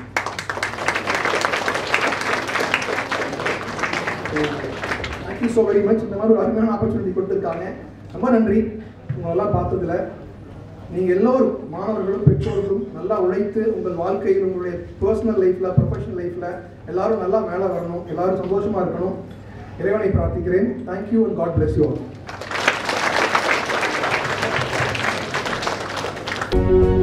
thank you so very much இந்த மாதிரி ஒரு அருமையான ஆப்பர்ச்சுனிட்டி கொடுத்துருக்காங்க ரொம்ப நன்றி உங்களெல்லாம் பார்த்ததுல நீங்க எல்லோரும் மாணவர்களும் பெற்றோர்களும் நல்லா உழைத்து உங்கள் வாழ்க்கையில் உங்களுடைய பர்சனல் லைஃப்ல ப்ரொஃபஷனல் லைஃப்ல எல்லாரும் நல்லா மேலே வரணும் எல்லாரும் சந்தோஷமா இருக்கணும் இறைவனை பிரார்த்திக்கிறேன் thank you and God bless you all